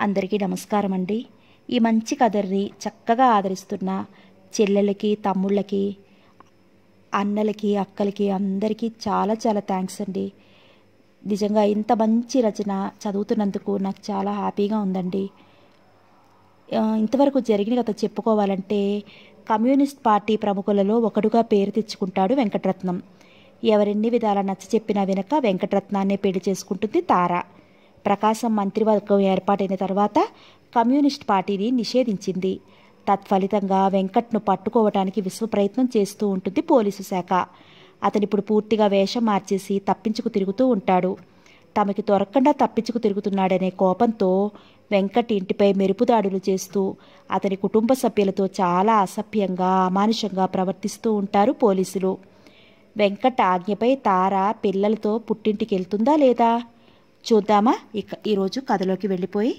అందరికీ నమస్కారం అండి ఈ మంచి కథల్ని చక్కగా ఆదరిస్తున్న చెల్లెలకి తమ్ముళ్ళకి అన్నలకి అక్కలకి అందరికీ చాలా చాలా థ్యాంక్స్ అండి నిజంగా ఇంత మంచి రచన చదువుతున్నందుకు నాకు చాలా హ్యాపీగా ఉందండి ఆ, ఇంతవరకు జరిగిన కథ చెప్పుకోవాలంటే కమ్యూనిస్ట్ పార్టీ ప్రముఖులలో ఒకడుగా పేరు తెచ్చుకుంటాడు వెంకటరత్నం ఎవరెన్ని విధాల నచ్చ చెప్పినా వెనక వెంకటరత్నాన్నే పెళ్లి చేసుకుంటుంది తార ప్రకాశం మంత్రివర్గం ఏర్పాటైన తర్వాత కమ్యూనిస్ట్ పార్టీని నిషేధించింది తత్ఫలితంగా వెంకట్ను పట్టుకోవటానికి విశ్వ ప్రయత్నం చేస్తూ ఉంటుంది పోలీసు శాఖ అతనిప్పుడు పూర్తిగా వేషం మార్చేసి తప్పించుకు తిరుగుతూ ఉంటాడు తమకి దొరకకుండా తప్పించుకు తిరుగుతున్నాడనే కోపంతో వెంకట్ ఇంటిపై మెరుపుదాడులు చేస్తూ అతని కుటుంబ సభ్యులతో చాలా అసభ్యంగా అమానుషంగా ప్రవర్తిస్తూ ఉంటారు పోలీసులు వెంకట్ ఆజ్ఞపై తార పిల్లలతో పుట్టింటికి వెళ్తుందా లేదా చూద్దామా ఇక ఈరోజు కథలోకి వెళ్ళిపోయి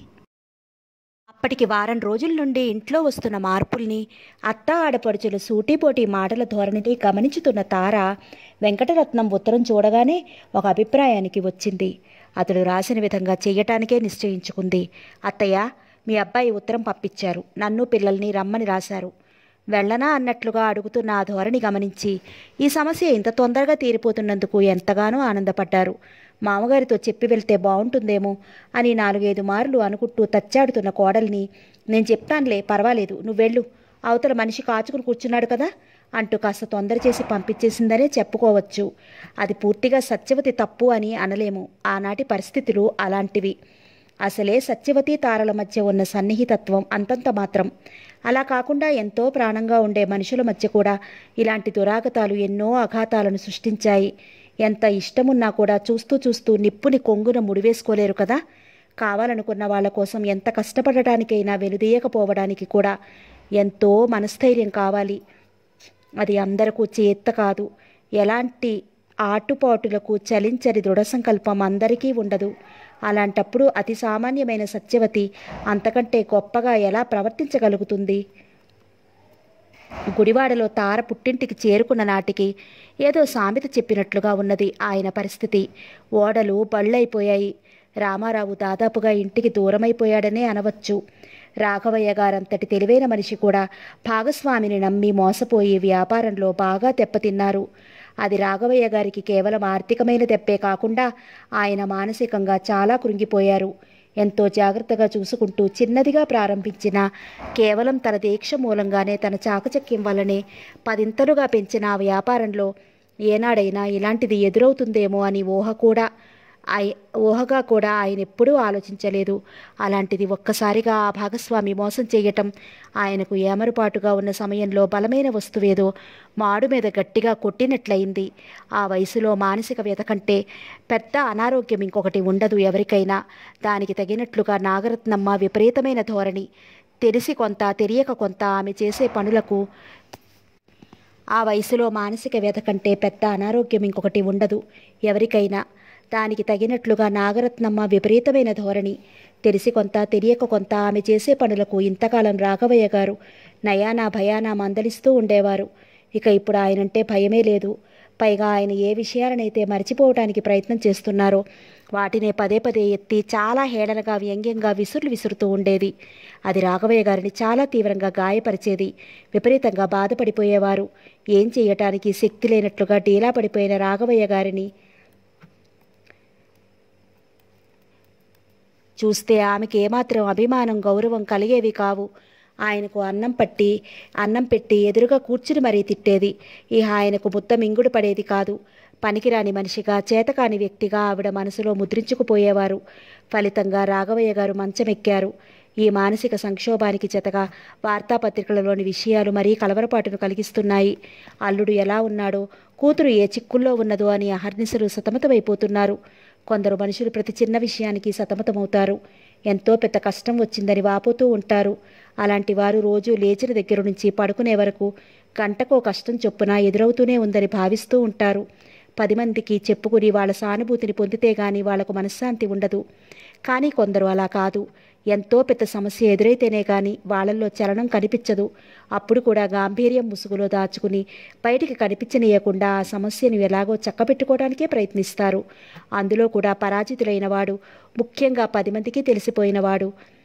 అప్పటికి వారం రోజుల నుండి ఇంట్లో వస్తున్న మార్పుల్ని అత్త ఆడపడుచుల సూటిపోటి మాటల ధోరణిని గమనించుతున్న తార వెంకటరత్నం ఉత్తరం చూడగానే ఒక అభిప్రాయానికి వచ్చింది అతడు రాసిన విధంగా చెయ్యటానికే నిశ్చయించుకుంది అత్తయ్య మీ అబ్బాయి ఉత్తరం పంపించారు నన్ను పిల్లల్ని రమ్మని రాశారు వెళ్ళనా అన్నట్లుగా అడుగుతున్న ఆ ధోరణి గమనించి ఈ సమస్య ఇంత తొందరగా తీరిపోతున్నందుకు ఎంతగానో ఆనందపడ్డారు మామగారితో చెప్పి వెళ్తే బాగుంటుందేమో అని నాలుగైదు మార్లు అనుకుంటూ తచ్చాడుతున్న కోడల్ని నేను చెప్తానులే పర్వాలేదు నువ్వు వెళ్ళు అవతల మనిషి కాచుకుని కూర్చున్నాడు కదా అంటూ కాస్త తొందర చేసి పంపించేసిందనే చెప్పుకోవచ్చు అది పూర్తిగా సత్యవతి తప్పు అని అనలేము ఆనాటి పరిస్థితులు అలాంటివి అసలే సత్యవతి తారల మధ్య ఉన్న సన్నిహితత్వం అంతంత మాత్రం అలా కాకుండా ఎంతో ప్రాణంగా ఉండే మనుషుల మధ్య కూడా ఇలాంటి దురాగతాలు ఎన్నో అఘాతాలను సృష్టించాయి ఎంత ఇష్టమున్నా కూడా చూస్తూ చూస్తూ నిప్పుని కొంగున ముడివేసుకోలేరు కదా కావాలనుకున్న వాళ్ళ కోసం ఎంత కష్టపడటానికైనా వెనుదీయకపోవడానికి కూడా ఎంతో మనస్థైర్యం కావాలి అది అందరకు చేత్త కాదు ఎలాంటి ఆటుపాటులకు చలించని దృఢ సంకల్పం అందరికీ ఉండదు అలాంటప్పుడు అతి సామాన్యమైన సత్యవతి అంతకంటే గొప్పగా ఎలా ప్రవర్తించగలుగుతుంది గుడివాడలో తార పుట్టింటికి చేరుకున్న నాటికి ఏదో సామెత చెప్పినట్లుగా ఉన్నది ఆయన పరిస్థితి ఓడలు బళ్ళైపోయాయి రామారావు దాదాపుగా ఇంటికి దూరమైపోయాడనే అనవచ్చు రాఘవయ్య గారంతటి తెలివైన మనిషి కూడా భాగస్వామిని నమ్మి మోసపోయి వ్యాపారంలో బాగా దెబ్బతిన్నారు అది రాఘవయ్య గారికి కేవలం ఆర్థికమైన దెబ్బే కాకుండా ఆయన మానసికంగా చాలా కృంగిపోయారు ఎంతో జాగ్రత్తగా చూసుకుంటూ చిన్నదిగా ప్రారంభించిన కేవలం తన దీక్ష మూలంగానే తన చాకచక్యం వల్లనే పదింతలుగా పెంచిన ఆ వ్యాపారంలో ఏనాడైనా ఇలాంటిది ఎదురవుతుందేమో అని ఊహ కూడా ఆయ ఊహగా కూడా ఆయన ఎప్పుడూ ఆలోచించలేదు అలాంటిది ఒక్కసారిగా ఆ భాగస్వామి మోసం చేయటం ఆయనకు ఏమరుపాటుగా ఉన్న సమయంలో బలమైన వస్తువేదో మాడు మీద గట్టిగా కొట్టినట్లయింది ఆ వయసులో మానసిక వ్యత కంటే పెద్ద అనారోగ్యం ఇంకొకటి ఉండదు ఎవరికైనా దానికి తగినట్లుగా నాగరత్నమ్మ విపరీతమైన ధోరణి తెలిసి కొంత తెలియక కొంత ఆమె చేసే పనులకు ఆ వయసులో మానసిక వ్యత కంటే పెద్ద అనారోగ్యం ఇంకొకటి ఉండదు ఎవరికైనా దానికి తగినట్లుగా నాగరత్నమ్మ విపరీతమైన ధోరణి తెలిసి కొంత తెలియక కొంత ఆమె చేసే పనులకు ఇంతకాలం రాఘవయ్య గారు నయానా భయానా మందలిస్తూ ఉండేవారు ఇక ఇప్పుడు ఆయనంటే భయమే లేదు పైగా ఆయన ఏ విషయాలనైతే మర్చిపోవటానికి ప్రయత్నం చేస్తున్నారో వాటినే పదే పదే ఎత్తి చాలా హేళనగా వ్యంగ్యంగా విసురులు విసురుతూ ఉండేది అది రాఘవయ్య గారిని చాలా తీవ్రంగా గాయపరిచేది విపరీతంగా బాధపడిపోయేవారు ఏం చేయటానికి శక్తి లేనట్లుగా డీలా పడిపోయిన రాఘవయ్య గారిని చూస్తే ఆమెకి ఏమాత్రం అభిమానం గౌరవం కలిగేవి కావు ఆయనకు అన్నం పట్టి అన్నం పెట్టి ఎదురుగా కూర్చుని మరీ తిట్టేది ఇహ ఆయనకు ముద్ద మింగుడు పడేది కాదు పనికిరాని మనిషిగా చేతకాని వ్యక్తిగా ఆవిడ మనసులో ముద్రించుకుపోయేవారు ఫలితంగా రాఘవయ్య గారు మంచమెక్కారు ఈ మానసిక సంక్షోభానికి జతగా వార్తాపత్రికలలోని విషయాలు మరీ కలవరపాటును కలిగిస్తున్నాయి అల్లుడు ఎలా ఉన్నాడో కూతురు ఏ చిక్కుల్లో ఉన్నదో అని అహర్నిశలు సతమతమైపోతున్నారు కొందరు మనుషులు ప్రతి చిన్న విషయానికి సతమతమవుతారు ఎంతో పెద్ద కష్టం వచ్చిందని వాపోతూ ఉంటారు అలాంటి వారు రోజు లేచిన దగ్గర నుంచి పడుకునే వరకు గంటకో కష్టం చొప్పున ఎదురవుతూనే ఉందని భావిస్తూ ఉంటారు పది మందికి చెప్పుకుని వాళ్ళ సానుభూతిని పొందితే గాని వాళ్లకు మనశ్శాంతి ఉండదు కానీ కొందరు అలా కాదు ఎంతో పెద్ద సమస్య ఎదురైతేనే కానీ వాళ్ళల్లో చలనం కనిపించదు అప్పుడు కూడా గాంభీర్యం ముసుగులో దాచుకుని బయటికి కనిపించనీయకుండా ఆ సమస్యను ఎలాగో చక్కబెట్టుకోవడానికే ప్రయత్నిస్తారు అందులో కూడా పరాజితులైన వాడు ముఖ్యంగా పది మందికి తెలిసిపోయినవాడు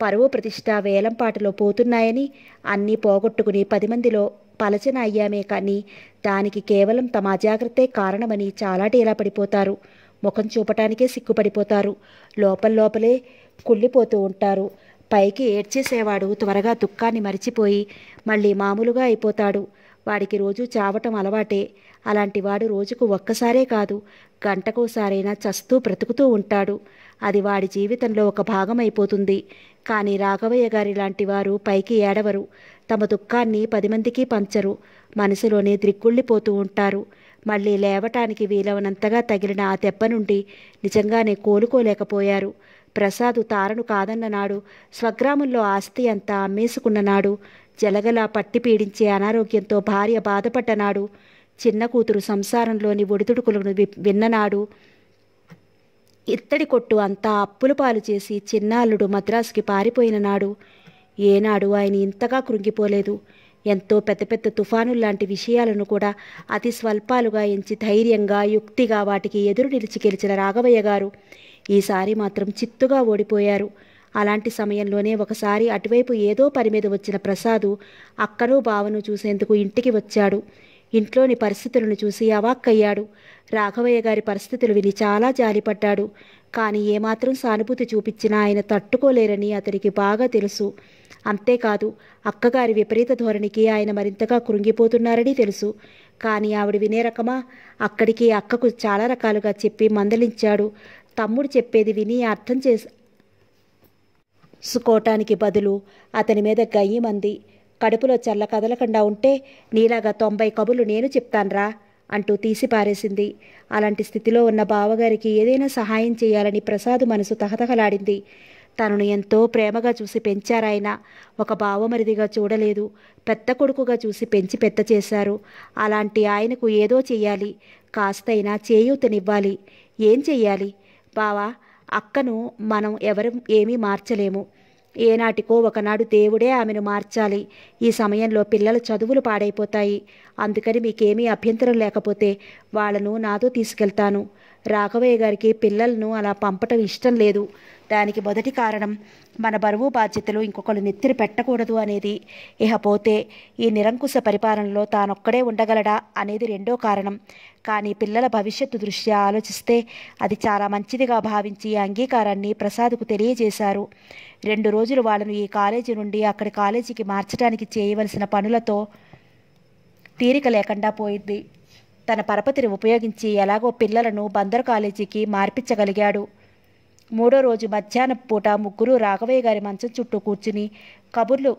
పరువు ప్రతిష్ట వేలంపాటలో పోతున్నాయని అన్నీ పోగొట్టుకుని పది మందిలో పలచన అయ్యామే కానీ దానికి కేవలం తమ అజాగ్రత్తే కారణమని చాలా డీలా పడిపోతారు ముఖం చూపటానికే సిగ్గుపడిపోతారు లోపల లోపలే కుళ్ళిపోతూ ఉంటారు పైకి ఏడ్చేసేవాడు త్వరగా దుఃఖాన్ని మరిచిపోయి మళ్ళీ మామూలుగా అయిపోతాడు వాడికి రోజు చావటం అలవాటే అలాంటి వాడు రోజుకు ఒక్కసారే కాదు గంటకోసారైనా చస్తూ బ్రతుకుతూ ఉంటాడు అది వాడి జీవితంలో ఒక భాగం అయిపోతుంది కానీ రాఘవయ్య గారి లాంటి వారు పైకి ఏడవరు తమ దుఃఖాన్ని పది మందికి పంచరు మనసులోనే ద్రిగ్గుళ్ళిపోతూ ఉంటారు మళ్ళీ లేవటానికి వీలవనంతగా తగిలిన ఆ దెబ్బ నుండి నిజంగానే కోలుకోలేకపోయారు ప్రసాదు తారను కాదన్ననాడు స్వగ్రామంలో ఆస్తి అంతా అమ్మేసుకున్ననాడు జలగలా పట్టి పీడించే అనారోగ్యంతో భార్య బాధపడ్డనాడు చిన్న కూతురు సంసారంలోని ఒడిదుడుకులను వి- విన్ననాడు ఇత్తడి కొట్టు అంతా అప్పుల పాలు చేసి చిన్నాల్లుడు మద్రాసుకి పారిపోయిన నాడు ఏనాడు ఆయన ఇంతగా కృంగిపోలేదు ఎంతో పెద్ద పెద్ద తుఫానుల్లాంటి విషయాలను కూడా అతి స్వల్పాలుగా ఎంచి ధైర్యంగా యుక్తిగా వాటికి ఎదురు నిలిచి గెలిచిన రాఘవయ్య గారు ఈసారి మాత్రం చిత్తుగా ఓడిపోయారు అలాంటి సమయంలోనే ఒకసారి అటువైపు ఏదో పని మీద వచ్చిన ప్రసాదు అక్కను బావను చూసేందుకు ఇంటికి వచ్చాడు ఇంట్లోని పరిస్థితులను చూసి అవాక్కయ్యాడు రాఘవయ్య గారి పరిస్థితులు విని చాలా జాలిపడ్డాడు కానీ ఏమాత్రం సానుభూతి చూపించినా ఆయన తట్టుకోలేరని అతనికి బాగా తెలుసు అంతేకాదు అక్కగారి విపరీత ధోరణికి ఆయన మరింతగా కృంగిపోతున్నారని తెలుసు కానీ ఆవిడ వినే రకమా అక్కడికి అక్కకు చాలా రకాలుగా చెప్పి మందలించాడు తమ్ముడు చెప్పేది విని అర్థం చేసి సుకోవటానికి బదులు అతని మీద గయ్యమంది కడుపులో చల్ల కదలకుండా ఉంటే నీలాగా తొంభై కబుర్లు నేను చెప్తాన్రా అంటూ తీసి పారేసింది అలాంటి స్థితిలో ఉన్న బావగారికి ఏదైనా సహాయం చేయాలని ప్రసాద్ మనసు తహతహలాడింది తనను ఎంతో ప్రేమగా చూసి పెంచారాయన ఒక బావమరిదిగా చూడలేదు పెద్ద కొడుకుగా చూసి పెంచి పెద్ద చేశారు అలాంటి ఆయనకు ఏదో చెయ్యాలి కాస్తైనా చేయూతనివ్వాలి ఏం చెయ్యాలి బావా అక్కను మనం ఎవరు ఏమీ మార్చలేము ఏనాటికో ఒకనాడు దేవుడే ఆమెను మార్చాలి ఈ సమయంలో పిల్లల చదువులు పాడైపోతాయి అందుకని మీకేమీ అభ్యంతరం లేకపోతే వాళ్ళను నాతో తీసుకెళ్తాను రాఘవయ్య గారికి పిల్లలను అలా పంపటం ఇష్టం లేదు దానికి మొదటి కారణం మన బరువు బాధ్యతలు ఇంకొకరు నెత్తిన పెట్టకూడదు అనేది ఇహపోతే ఈ నిరంకుశ పరిపాలనలో తానొక్కడే ఉండగలడా అనేది రెండో కారణం కానీ పిల్లల భవిష్యత్తు దృష్ట్యా ఆలోచిస్తే అది చాలా మంచిదిగా భావించి ఈ అంగీకారాన్ని ప్రసాద్కు తెలియజేశారు రెండు రోజులు వాళ్ళను ఈ కాలేజీ నుండి అక్కడి కాలేజీకి మార్చడానికి చేయవలసిన పనులతో తీరిక లేకుండా పోయింది తన పరపతిని ఉపయోగించి ఎలాగో పిల్లలను బందరు కాలేజీకి మార్పించగలిగాడు మూడో రోజు మధ్యాహ్నం పూట ముగ్గురు రాఘవయ్య గారి మంచం చుట్టూ కూర్చుని కబుర్లు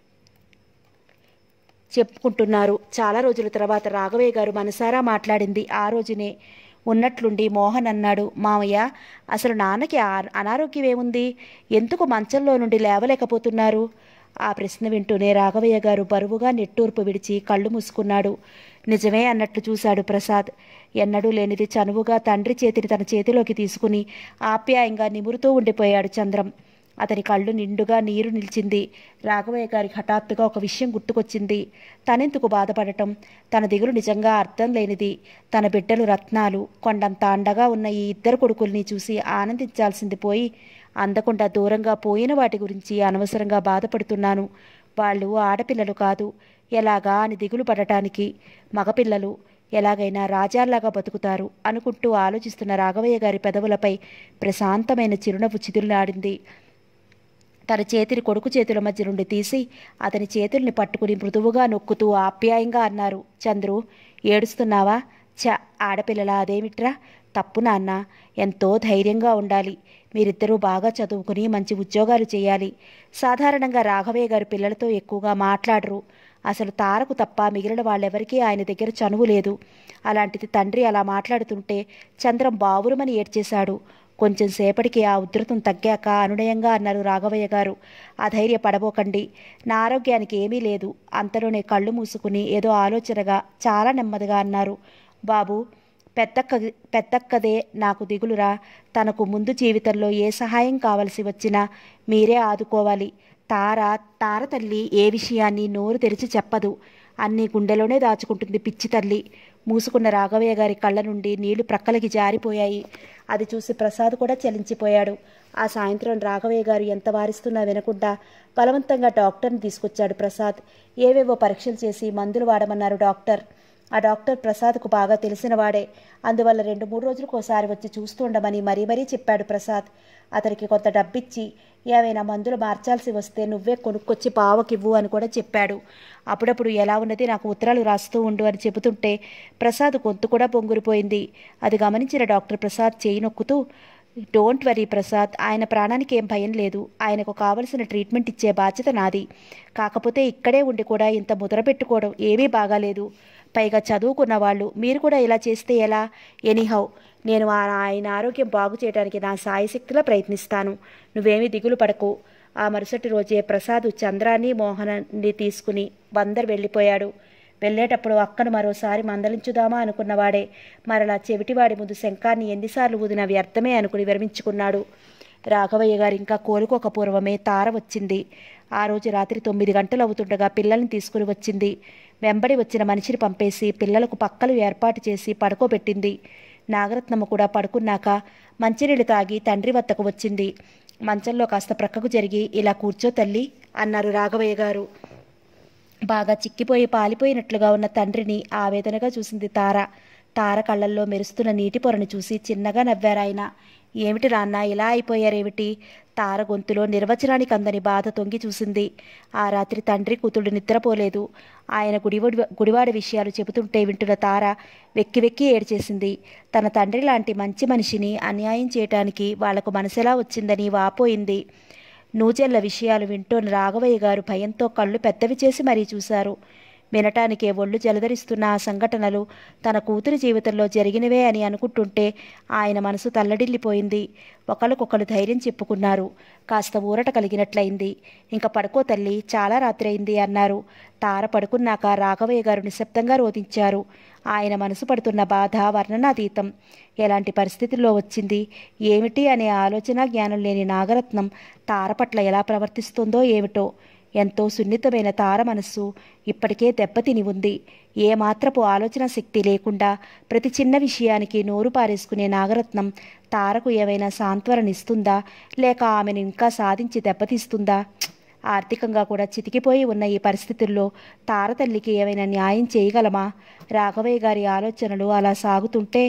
చెప్పుకుంటున్నారు చాలా రోజుల తర్వాత రాఘవయ్య గారు మనసారా మాట్లాడింది ఆ రోజునే ఉన్నట్లుండి మోహన్ అన్నాడు మామయ్య అసలు నాన్నకి ఆ- అనారోగ్యం ఏముంది ఎందుకు మంచంలో నుండి లేవలేకపోతున్నారు ఆ ప్రశ్న వింటూనే రాఘవయ్య గారు బరువుగా నిట్టూర్పు విడిచి కళ్ళు మూసుకున్నాడు నిజమే అన్నట్లు చూశాడు ప్రసాద్ ఎన్నడూ లేనిది చనువుగా తండ్రి చేతిని తన చేతిలోకి తీసుకుని ఆప్యాయంగా నిమురుతూ ఉండిపోయాడు చంద్రం అతని కళ్ళు నిండుగా నీరు నిలిచింది రాఘవయ్య గారికి హఠాత్తుగా ఒక విషయం గుర్తుకొచ్చింది తనెందుకు బాధపడటం తన దిగులు నిజంగా అర్థం లేనిది తన బిడ్డలు రత్నాలు కొండంత అండగా ఉన్న ఈ ఇద్దరు కొడుకుల్ని చూసి ఆనందించాల్సింది పోయి అందకుండా దూరంగా పోయిన వాటి గురించి అనవసరంగా బాధపడుతున్నాను వాళ్ళు ఆడపిల్లలు కాదు ఎలాగా అని దిగులు పడటానికి మగపిల్లలు ఎలాగైనా రాజాల్లాగా బతుకుతారు అనుకుంటూ ఆలోచిస్తున్న రాఘవయ్య గారి పెదవులపై ప్రశాంతమైన చిరునవ్వు చిదురులాడింది తన చేతిని కొడుకు చేతుల మధ్య నుండి తీసి అతని చేతుల్ని పట్టుకుని మృదువుగా నొక్కుతూ ఆప్యాయంగా అన్నారు చంద్రు ఏడుస్తున్నావా చ ఆడపిల్లల అదేమిట్రా తప్పు నాన్న ఎంతో ధైర్యంగా ఉండాలి మీరిద్దరూ బాగా చదువుకుని మంచి ఉద్యోగాలు చేయాలి సాధారణంగా రాఘవయ్య గారు పిల్లలతో ఎక్కువగా మాట్లాడరు అసలు తారకు తప్ప మిగిలిన వాళ్ళెవరికీ ఆయన దగ్గర చనువు లేదు అలాంటిది తండ్రి అలా మాట్లాడుతుంటే చంద్రం బావురుమని ఏడ్చేశాడు కొంచెం సేపటికి ఆ ఉధృతం తగ్గాక అనునయంగా అన్నారు రాఘవయ్య గారు అధైర్య పడబోకండి నా ఆరోగ్యానికి ఏమీ లేదు అంతలోనే కళ్ళు మూసుకుని ఏదో ఆలోచనగా చాలా నెమ్మదిగా అన్నారు బాబు పెద్దక్క పెద్దక్కదే నాకు దిగులురా తనకు ముందు జీవితంలో ఏ సహాయం కావలసి వచ్చినా మీరే ఆదుకోవాలి తార తార తల్లి ఏ విషయాన్ని నోరు తెరిచి చెప్పదు అన్నీ గుండెలోనే దాచుకుంటుంది పిచ్చి తల్లి మూసుకున్న రాఘవయ్య గారి కళ్ళ నుండి నీళ్లు ప్రక్కలకి జారిపోయాయి అది చూసి ప్రసాద్ కూడా చలించిపోయాడు ఆ సాయంత్రం రాఘవయ్య గారు ఎంత వారిస్తున్నా వినకుండా బలవంతంగా డాక్టర్ని తీసుకొచ్చాడు ప్రసాద్ ఏవేవో పరీక్షలు చేసి మందులు వాడమన్నారు డాక్టర్ ఆ డాక్టర్ ప్రసాద్కు బాగా తెలిసిన వాడే అందువల్ల రెండు మూడు రోజులకు ఒకసారి వచ్చి చూస్తుండమని మరీ మరీ చెప్పాడు ప్రసాద్ అతనికి కొంత డబ్బిచ్చి ఏవైనా మందులు మార్చాల్సి వస్తే నువ్వే కొనుక్కొచ్చి బావకివ్వు అని కూడా చెప్పాడు అప్పుడప్పుడు ఎలా ఉన్నది నాకు ఉత్తరాలు రాస్తూ ఉండు అని చెబుతుంటే ప్రసాద్ గొంతు కూడా పొంగురిపోయింది అది గమనించిన డాక్టర్ ప్రసాద్ చేయి నొక్కుతూ డోంట్ వరీ ప్రసాద్ ఆయన ప్రాణానికి ఏం భయం లేదు ఆయనకు కావలసిన ట్రీట్మెంట్ ఇచ్చే బాధ్యత నాది కాకపోతే ఇక్కడే ఉండి కూడా ఇంత ముద్ర పెట్టుకోవడం ఏమీ బాగాలేదు పైగా చదువుకున్న వాళ్ళు మీరు కూడా ఇలా చేస్తే ఎలా ఎనీహౌ నేను ఆ- ఆయన ఆరోగ్యం బాగు చేయడానికి నా సాయశక్తిలో ప్రయత్నిస్తాను నువ్వేమీ దిగులు పడకు ఆ మరుసటి రోజే ప్రసాద్ చంద్రాన్ని మోహనాన్ని తీసుకుని బందర్ వెళ్ళిపోయాడు వెళ్ళేటప్పుడు అక్కను మరోసారి మందలించుదామా అనుకున్నవాడే మరలా చెవిటివాడి ముందు శంఖాన్ని ఎన్నిసార్లు ఊదిన వ్యర్థమే అనుకుని విరమించుకున్నాడు రాఘవయ్య గారు ఇంకా కోలుకోక పూర్వమే తార వచ్చింది ఆ రోజు రాత్రి తొమ్మిది గంటలు అవుతుండగా పిల్లల్ని తీసుకుని వచ్చింది వెంబడి వచ్చిన మనిషిని పంపేసి పిల్లలకు పక్కలు ఏర్పాటు చేసి పడుకోబెట్టింది నాగరత్నమ్మ కూడా పడుకున్నాక మంచినీళ్ళు తాగి తండ్రి వద్దకు వచ్చింది మంచంలో కాస్త ప్రక్కకు జరిగి ఇలా కూర్చో తల్లి అన్నారు రాఘవయ్య గారు బాగా చిక్కిపోయి పాలిపోయినట్లుగా ఉన్న తండ్రిని ఆవేదనగా చూసింది తార తార కళ్ళల్లో మెరుస్తున్న నీటి పొరను చూసి చిన్నగా నవ్వారాయన ఏమిటి నాన్న ఇలా అయిపోయారేమిటి తార గొంతులో నిర్వచనానికి అందని బాధ తొంగి చూసింది ఆ రాత్రి తండ్రి కూతుడు నిద్రపోలేదు ఆయన గుడివాడి గుడివాడ విషయాలు చెబుతుంటే వింటున్న తార వెక్కి వెక్కి ఏడ్చేసింది తన తండ్రి లాంటి మంచి మనిషిని అన్యాయం చేయటానికి వాళ్లకు మనసెలా వచ్చిందని వాపోయింది నూజెల్ల విషయాలు వింటోన్న రాఘవయ్య గారు భయంతో కళ్ళు పెద్దవి చేసి మరీ చూశారు వినటానికే ఒళ్ళు జలధరిస్తున్న ఆ సంఘటనలు తన కూతురి జీవితంలో జరిగినవే అని అనుకుంటుంటే ఆయన మనసు తల్లడిల్లిపోయింది ఒకళ్ళకొకళ్ళు ధైర్యం చెప్పుకున్నారు కాస్త ఊరట కలిగినట్లయింది ఇంక పడుకో తల్లి చాలా రాత్రి అయింది అన్నారు తార పడుకున్నాక రాఘవయ్య గారు నిశ్శబ్దంగా రోధించారు ఆయన మనసు పడుతున్న బాధ వర్ణనాతీతం ఎలాంటి పరిస్థితుల్లో వచ్చింది ఏమిటి అనే ఆలోచన జ్ఞానం లేని నాగరత్నం తార పట్ల ఎలా ప్రవర్తిస్తుందో ఏమిటో ఎంతో సున్నితమైన తార మనస్సు ఇప్పటికే దెబ్బతిని ఉంది ఏ మాత్రపు ఆలోచన శక్తి లేకుండా ప్రతి చిన్న విషయానికి నోరు పారేసుకునే నాగరత్నం తారకు ఏవైనా సాంత్వననిస్తుందా లేక ఆమెను ఇంకా సాధించి దెబ్బతీస్తుందా ఆర్థికంగా కూడా చితికిపోయి ఉన్న ఈ పరిస్థితుల్లో తార తల్లికి ఏమైనా న్యాయం చేయగలమా రాఘవయ్య గారి ఆలోచనలు అలా సాగుతుంటే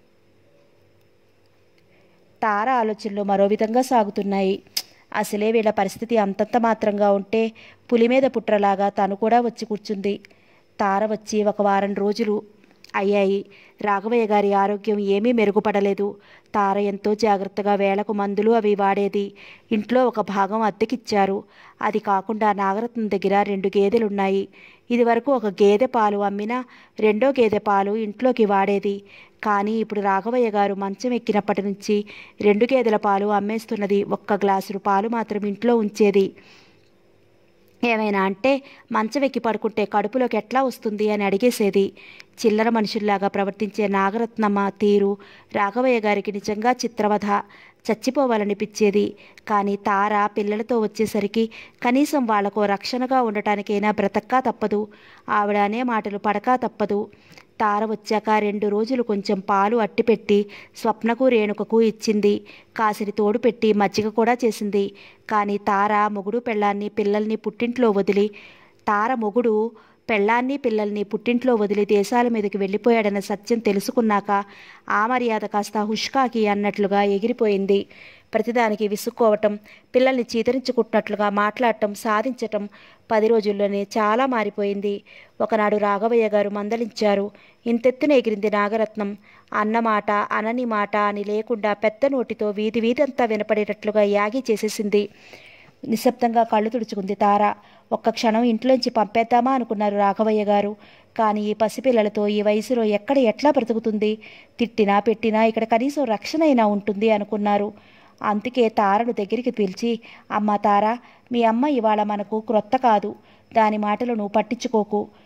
తార ఆలోచనలు మరో విధంగా సాగుతున్నాయి అసలే వీళ్ళ పరిస్థితి అంతంత మాత్రంగా ఉంటే పులి మీద పుట్రలాగా తను కూడా వచ్చి కూర్చుంది తార వచ్చి ఒక వారం రోజులు అయ్యాయి రాఘవయ్య గారి ఆరోగ్యం ఏమీ మెరుగుపడలేదు తార ఎంతో జాగ్రత్తగా వేళకు మందులు అవి వాడేది ఇంట్లో ఒక భాగం అద్దెకిచ్చారు అది కాకుండా నాగరత్నం దగ్గర రెండు గేదెలున్నాయి ఇదివరకు ఒక గేదె పాలు అమ్మినా రెండో గేదె పాలు ఇంట్లోకి వాడేది కానీ ఇప్పుడు రాఘవయ్య గారు మంచం ఎక్కినప్పటి నుంచి రెండు గేదెల పాలు అమ్మేస్తున్నది ఒక్క గ్లాసులు పాలు మాత్రం ఇంట్లో ఉంచేది ఏమైనా అంటే మంచం ఎక్కి పడుకుంటే కడుపులోకి ఎట్లా వస్తుంది అని అడిగేసేది చిల్లర మనుషుల్లాగా ప్రవర్తించే నాగరత్నమ్మ తీరు రాఘవయ్య గారికి నిజంగా చిత్రవధ చచ్చిపోవాలనిపించేది కానీ తార పిల్లలతో వచ్చేసరికి కనీసం వాళ్లకు రక్షణగా ఉండటానికైనా బ్రతక్కా తప్పదు ఆవిడ అనే మాటలు పడకా తప్పదు తార వచ్చాక రెండు రోజులు కొంచెం పాలు అట్టిపెట్టి స్వప్నకు రేణుకకు ఇచ్చింది కాసిని తోడు పెట్టి మజ్జిగ కూడా చేసింది కానీ తార మొగుడు పెళ్ళాన్ని పిల్లల్ని పుట్టింట్లో వదిలి తార మొగుడు పెళ్ళాన్ని పిల్లల్ని పుట్టింట్లో వదిలి దేశాల మీదకి వెళ్ళిపోయాడన్న సత్యం తెలుసుకున్నాక ఆ మర్యాద కాస్త హుష్కాకి అన్నట్లుగా ఎగిరిపోయింది ప్రతిదానికి విసుక్కోవటం పిల్లల్ని చీతరించుకుంటున్నట్లుగా మాట్లాడటం సాధించటం పది రోజుల్లోనే చాలా మారిపోయింది ఒకనాడు రాఘవయ్య గారు మందలించారు ఇంతెత్తున ఎగిరింది నాగరత్నం అన్న మాట అనని మాట అని లేకుండా పెద్ద నోటితో వీధి వీధంతా వినపడేటట్లుగా యాగి చేసేసింది నిశ్శబ్దంగా కళ్ళు తుడుచుకుంది తార ఒక్క క్షణం ఇంట్లోంచి పంపేద్దామా అనుకున్నారు రాఘవయ్య గారు కానీ ఈ పసిపిల్లలతో ఈ వయసులో ఎక్కడ ఎట్లా బ్రతుకుతుంది తిట్టినా పెట్టినా ఇక్కడ కనీసం రక్షణ అయినా ఉంటుంది అనుకున్నారు అందుకే తారను దగ్గరికి పిలిచి అమ్మ తార మీ అమ్మ ఇవాళ మనకు క్రొత్త కాదు దాని మాటలు నువ్వు పట్టించుకోకు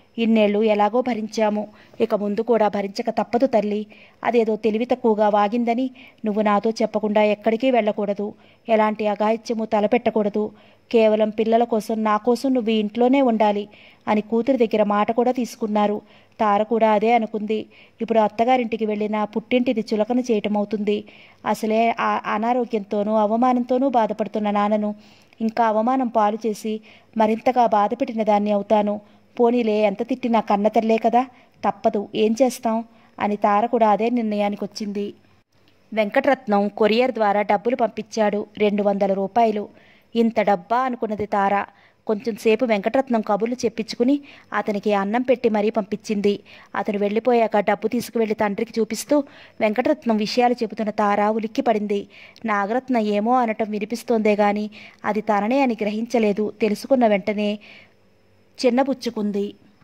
ఇన్నేళ్ళు ఎలాగో భరించాము ఇక ముందు కూడా భరించక తప్పదు తల్లి అదేదో తెలివి తక్కువగా వాగిందని నువ్వు నాతో చెప్పకుండా ఎక్కడికి వెళ్ళకూడదు ఎలాంటి అఘాయిత్యము తలపెట్టకూడదు కేవలం పిల్లల కోసం నా కోసం నువ్వు ఈ ఇంట్లోనే ఉండాలి అని కూతురి దగ్గర మాట కూడా తీసుకున్నారు తార కూడా అదే అనుకుంది ఇప్పుడు అత్తగారింటికి వెళ్ళిన పుట్టింటిని చులకన చేయటం అవుతుంది అసలే ఆ అనారోగ్యంతోనూ అవమానంతోనూ బాధపడుతున్న నాన్నను ఇంకా అవమానం పాలు చేసి మరింతగా బాధపెట్టిన దాన్ని అవుతాను పోనీలే ఎంత తిట్టినా కన్నతల్లే కదా తప్పదు ఏం చేస్తాం అని తార కూడా అదే నిర్ణయానికి వచ్చింది వెంకటరత్నం కొరియర్ ద్వారా డబ్బులు పంపించాడు రెండు వందల రూపాయలు ఇంత డబ్బా అనుకున్నది తార కొంచెం సేపు వెంకటరత్నం కబుర్లు చెప్పించుకుని అతనికి అన్నం పెట్టి మరీ పంపించింది అతను వెళ్ళిపోయాక డబ్బు తీసుకువెళ్లి తండ్రికి చూపిస్తూ వెంకటరత్నం విషయాలు చెబుతున్న తార ఉలిక్కి పడింది నాగరత్న ఏమో అనటం వినిపిస్తోందే గాని అది తననే అని గ్రహించలేదు తెలుసుకున్న వెంటనే చిన్నబుచ్చుకుంది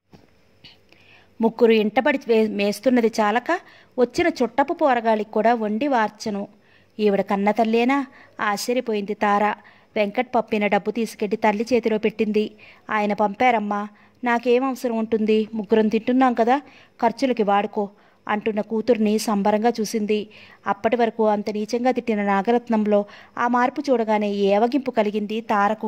ముగ్గురు ఇంటబడి వే- మేస్తున్నది చాలక వచ్చిన చుట్టపు పోరగాళ్ళకి కూడా వండి వార్చను ఈవిడ కన్న తల్లేనా ఆశ్చర్యపోయింది తార వెంకట్ పప్పిన డబ్బు తీసుకెళ్లి తల్లి చేతిలో పెట్టింది ఆయన పంపారమ్మా నాకేం అవసరం ఉంటుంది ముగ్గురం తింటున్నాం కదా ఖర్చులకి వాడుకో అంటున్న కూతుర్ని సంబరంగా చూసింది అప్పటి వరకు అంత నీచంగా తిట్టిన నాగరత్నంలో ఆ మార్పు చూడగానే ఏవగింపు కలిగింది తారకు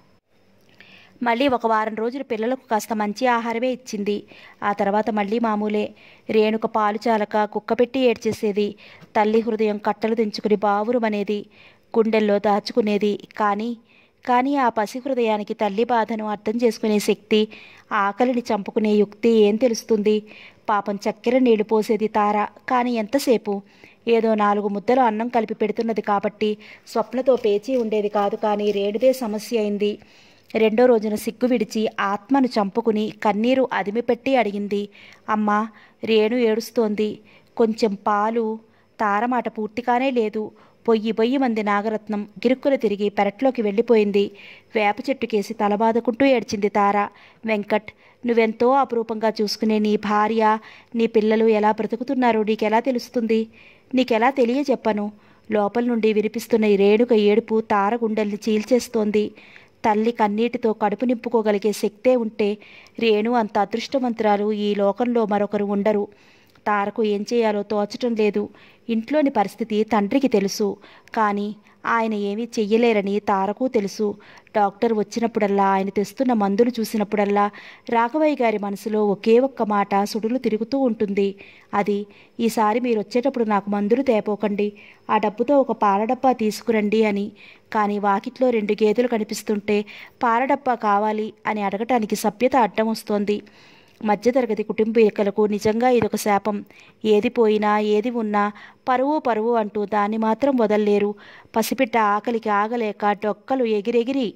మళ్ళీ ఒక వారం రోజులు పిల్లలకు కాస్త మంచి ఆహారమే ఇచ్చింది ఆ తర్వాత మళ్ళీ మామూలే రేణుక పాలు చాలక కుక్కపెట్టి ఏడ్చేసేది తల్లి హృదయం కట్టలు తెంచుకుని బావురుమనేది గుండెల్లో దాచుకునేది కానీ కానీ ఆ పసి హృదయానికి తల్లి బాధను అర్థం చేసుకునే శక్తి ఆకలిని చంపుకునే యుక్తి ఏం తెలుస్తుంది పాపం చక్కెర నీళ్లు పోసేది తార కానీ ఎంతసేపు ఏదో నాలుగు ముద్దలు అన్నం కలిపి పెడుతున్నది కాబట్టి స్వప్నతో పేచి ఉండేది కాదు కానీ రేణుదే సమస్య అయింది రెండో రోజున సిగ్గు విడిచి ఆత్మను చంపుకుని కన్నీరు అదిమిపెట్టి అడిగింది అమ్మా రేణు ఏడుస్తోంది కొంచెం పాలు తారమాట పూర్తిగానే లేదు పొయ్యి పొయ్యి మంది నాగరత్నం గిరుక్కులు తిరిగి పెరట్లోకి వెళ్ళిపోయింది వేప చెట్టుకేసి తలబాదుకుంటూ ఏడ్చింది తార వెంకట్ నువ్వెంతో అపురూపంగా చూసుకునే నీ భార్య నీ పిల్లలు ఎలా బ్రతుకుతున్నారో నీకెలా తెలుస్తుంది నీకెలా తెలియజెప్పను లోపల నుండి వినిపిస్తున్న ఈ రేణుక ఏడుపు తార గుండెల్ని చీల్చేస్తోంది తల్లి కన్నీటితో కడుపు నింపుకోగలిగే శక్తే ఉంటే రేణు అంత అదృష్టవంతురాలు ఈ లోకంలో మరొకరు ఉండరు తారకు ఏం చేయాలో తోచటం లేదు ఇంట్లోని పరిస్థితి తండ్రికి తెలుసు కానీ ఆయన ఏమీ చెయ్యలేరని తారకు తెలుసు డాక్టర్ వచ్చినప్పుడల్లా ఆయన తెస్తున్న మందులు చూసినప్పుడల్లా రాఘవయ్య గారి మనసులో ఒకే ఒక్క మాట సుడులు తిరుగుతూ ఉంటుంది అది ఈసారి మీరు వచ్చేటప్పుడు నాకు మందులు తేపోకండి ఆ డబ్బుతో ఒక పాల డబ్బా తీసుకురండి అని కానీ వాకిట్లో రెండు గేదెలు కనిపిస్తుంటే పాల డబ్బా కావాలి అని అడగటానికి సభ్యత అడ్డం వస్తోంది మధ్యతరగతి కుటుంబీకులకు నిజంగా ఇదొక శాపం ఏది పోయినా ఏది ఉన్నా పరువు పరువు అంటూ దాన్ని మాత్రం వదల్లేరు పసిపిట్ట ఆకలికి ఆగలేక డొక్కలు ఎగిరెగిరి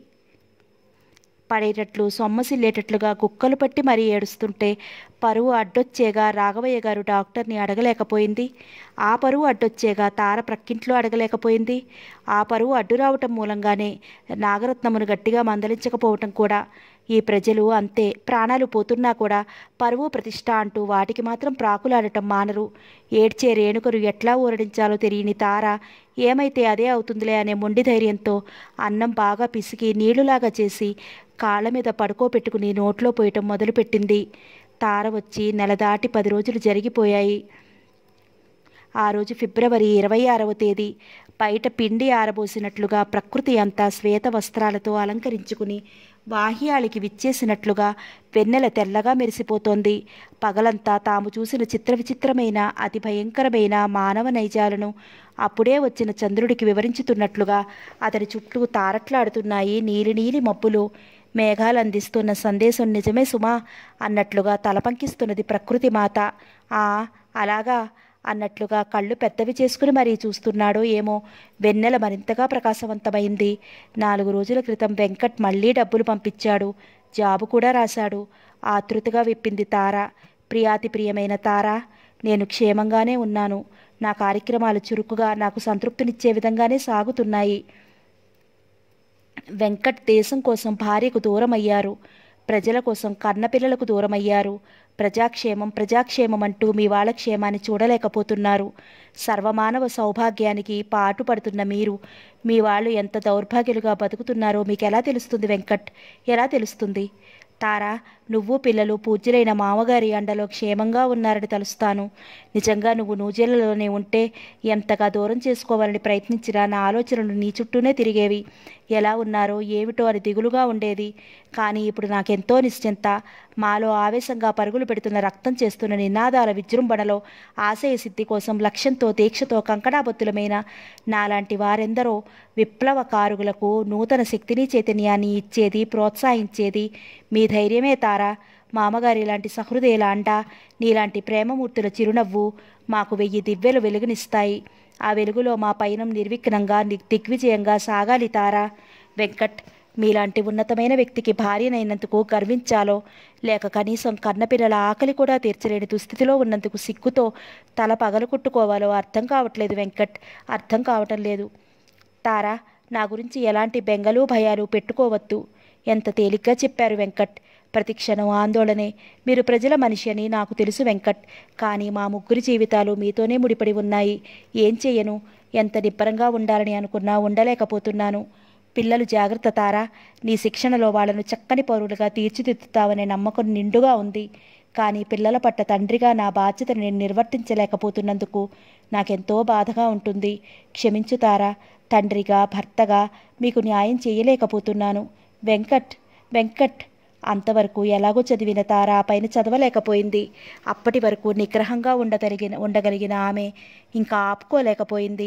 పడేటట్లు సొమ్మసిల్లేటట్లుగా కుక్కలు పట్టి మరీ ఏడుస్తుంటే పరువు అడ్డొచ్చేగా రాఘవయ్య గారు డాక్టర్ని అడగలేకపోయింది ఆ పరువు అడ్డొచ్చేగా తార ప్రక్కింట్లో అడగలేకపోయింది ఆ పరువు అడ్డు రావటం మూలంగానే నాగరత్నమును గట్టిగా మందలించకపోవటం కూడా ఈ ప్రజలు అంతే ప్రాణాలు పోతున్నా కూడా పరువు ప్రతిష్ట అంటూ వాటికి మాత్రం ప్రాకులాడటం మానరు ఏడ్చే రేణుకరు ఎట్లా ఊరడించాలో తెలియని తార ఏమైతే అదే అవుతుందిలే అనే మొండి ధైర్యంతో అన్నం బాగా పిసికి నీళ్లులాగా చేసి కాళ్ళ మీద పడుకోబెట్టుకుని నోట్లో పోయటం మొదలుపెట్టింది తార వచ్చి నెల దాటి పది రోజులు జరిగిపోయాయి ఆ రోజు ఫిబ్రవరి ఇరవై ఆరవ తేదీ బయట పిండి ఆరబోసినట్లుగా ప్రకృతి అంతా శ్వేత వస్త్రాలతో అలంకరించుకుని వాహ్యాళికి విచ్చేసినట్లుగా వెన్నెల తెల్లగా మెరిసిపోతోంది పగలంతా తాము చూసిన చిత్ర విచిత్రమైన అతి భయంకరమైన మానవ నైజాలను అప్పుడే వచ్చిన చంద్రుడికి వివరించుతున్నట్లుగా అతని చుట్టూ తారట్లాడుతున్నాయి నీలి నీలి మబ్బులు మేఘాలు అందిస్తున్న సందేశం నిజమే సుమా అన్నట్లుగా తలపంకిస్తున్నది ప్రకృతి మాత ఆ అలాగా అన్నట్లుగా కళ్ళు పెద్దవి చేసుకుని మరీ చూస్తున్నాడో ఏమో వెన్నెల మరింతగా ప్రకాశవంతమైంది నాలుగు రోజుల క్రితం వెంకట్ మళ్ళీ డబ్బులు పంపించాడు జాబు కూడా రాశాడు ఆతృతగా విప్పింది తార ప్రియాతి ప్రియమైన తార నేను క్షేమంగానే ఉన్నాను నా కార్యక్రమాలు చురుకుగా నాకు సంతృప్తినిచ్చే విధంగానే సాగుతున్నాయి వెంకట్ దేశం కోసం భార్యకు దూరమయ్యారు ప్రజల కోసం కన్నపిల్లలకు దూరమయ్యారు ప్రజాక్షేమం ప్రజాక్షేమం అంటూ మీ వాళ్ళ క్షేమాన్ని చూడలేకపోతున్నారు సర్వమానవ సౌభాగ్యానికి పాటుపడుతున్న మీరు మీ వాళ్ళు ఎంత దౌర్భాగ్యులుగా బతుకుతున్నారో మీకు ఎలా తెలుస్తుంది వెంకట్ ఎలా తెలుస్తుంది తారా నువ్వు పిల్లలు పూజ్యులైన మామగారి అండలో క్షేమంగా ఉన్నారని తలుస్తాను నిజంగా నువ్వు నూజెలలోనే ఉంటే ఎంతగా దూరం చేసుకోవాలని ప్రయత్నించినా నా ఆలోచనలు నీ చుట్టూనే తిరిగేవి ఎలా ఉన్నారో ఏమిటో అని దిగులుగా ఉండేది కానీ ఇప్పుడు నాకెంతో నిశ్చింత మాలో ఆవేశంగా పరుగులు పెడుతున్న రక్తం చేస్తున్న నినాదాల విజృంభణలో ఆశయ సిద్ధి కోసం లక్ష్యంతో దీక్షతో కంకణాబద్దులమైన నాలాంటి వారెందరో విప్లవకారులకు నూతన శక్తిని చైతన్యాన్ని ఇచ్చేది ప్రోత్సహించేది మీ ధైర్యమే తారా మామగారి లాంటి సహృదయుల అండ నీలాంటి ప్రేమమూర్తుల చిరునవ్వు మాకు వెయ్యి దివ్యలు వెలుగునిస్తాయి ఆ వెలుగులో మా పయనం నిర్విఘ్నంగా ని- దిగ్విజయంగా సాగాలి తారా వెంకట్ మీలాంటి ఉన్నతమైన వ్యక్తికి భార్యనైనందుకు గర్వించాలో లేక కనీసం కన్నపిల్లల ఆకలి కూడా తీర్చలేని దుస్థితిలో ఉన్నందుకు సిగ్గుతో తల పగలు కుట్టుకోవాలో అర్థం కావట్లేదు వెంకట్ అర్థం కావటం లేదు తారా నా గురించి ఎలాంటి బెంగలు భయాలు పెట్టుకోవద్దు ఎంత తేలిగ్గా చెప్పారు వెంకట్ ప్రతి క్షణం ఆందోళనే మీరు ప్రజల మనిషి అని నాకు తెలుసు వెంకట్ కానీ మా ముగ్గురి జీవితాలు మీతోనే ముడిపడి ఉన్నాయి ఏం చెయ్యను ఎంత నిబ్బరంగా ఉండాలని అనుకున్నా ఉండలేకపోతున్నాను పిల్లలు జాగ్రత్త తారా నీ శిక్షణలో వాళ్ళను చక్కని పౌరులుగా తీర్చిదిద్దుతావనే నమ్మకం నిండుగా ఉంది కానీ పిల్లల పట్ల తండ్రిగా నా బాధ్యతను నేను నిర్వర్తించలేకపోతున్నందుకు నాకెంతో బాధగా ఉంటుంది క్షమించుతారా తండ్రిగా భర్తగా మీకు న్యాయం చేయలేకపోతున్నాను వెంకట్ వెంకట్ అంతవరకు ఎలాగో చదివిన తార ఆ పైన చదవలేకపోయింది అప్పటి వరకు నిగ్రహంగా ఉండగలిగిన ఉండగలిగిన ఆమె ఇంకా ఆపుకోలేకపోయింది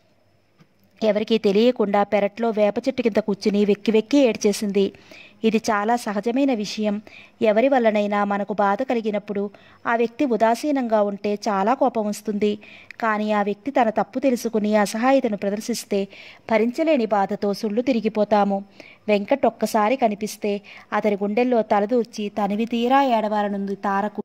ఎవరికీ తెలియకుండా పెరట్లో వేప చెట్టు కింద కూర్చుని వెక్కి వెక్కి ఏడ్చేసింది ఇది చాలా సహజమైన విషయం ఎవరి వల్లనైనా మనకు బాధ కలిగినప్పుడు ఆ వ్యక్తి ఉదాసీనంగా ఉంటే చాలా కోపం వస్తుంది కానీ ఆ వ్యక్తి తన తప్పు తెలుసుకుని అసహాయతను ప్రదర్శిస్తే భరించలేని బాధతో సుళ్ళు తిరిగిపోతాము వెంకట్ ఒక్కసారి కనిపిస్తే అతని గుండెల్లో తలదూర్చి తనివి తీరా ఏడవాలనుంది తారకు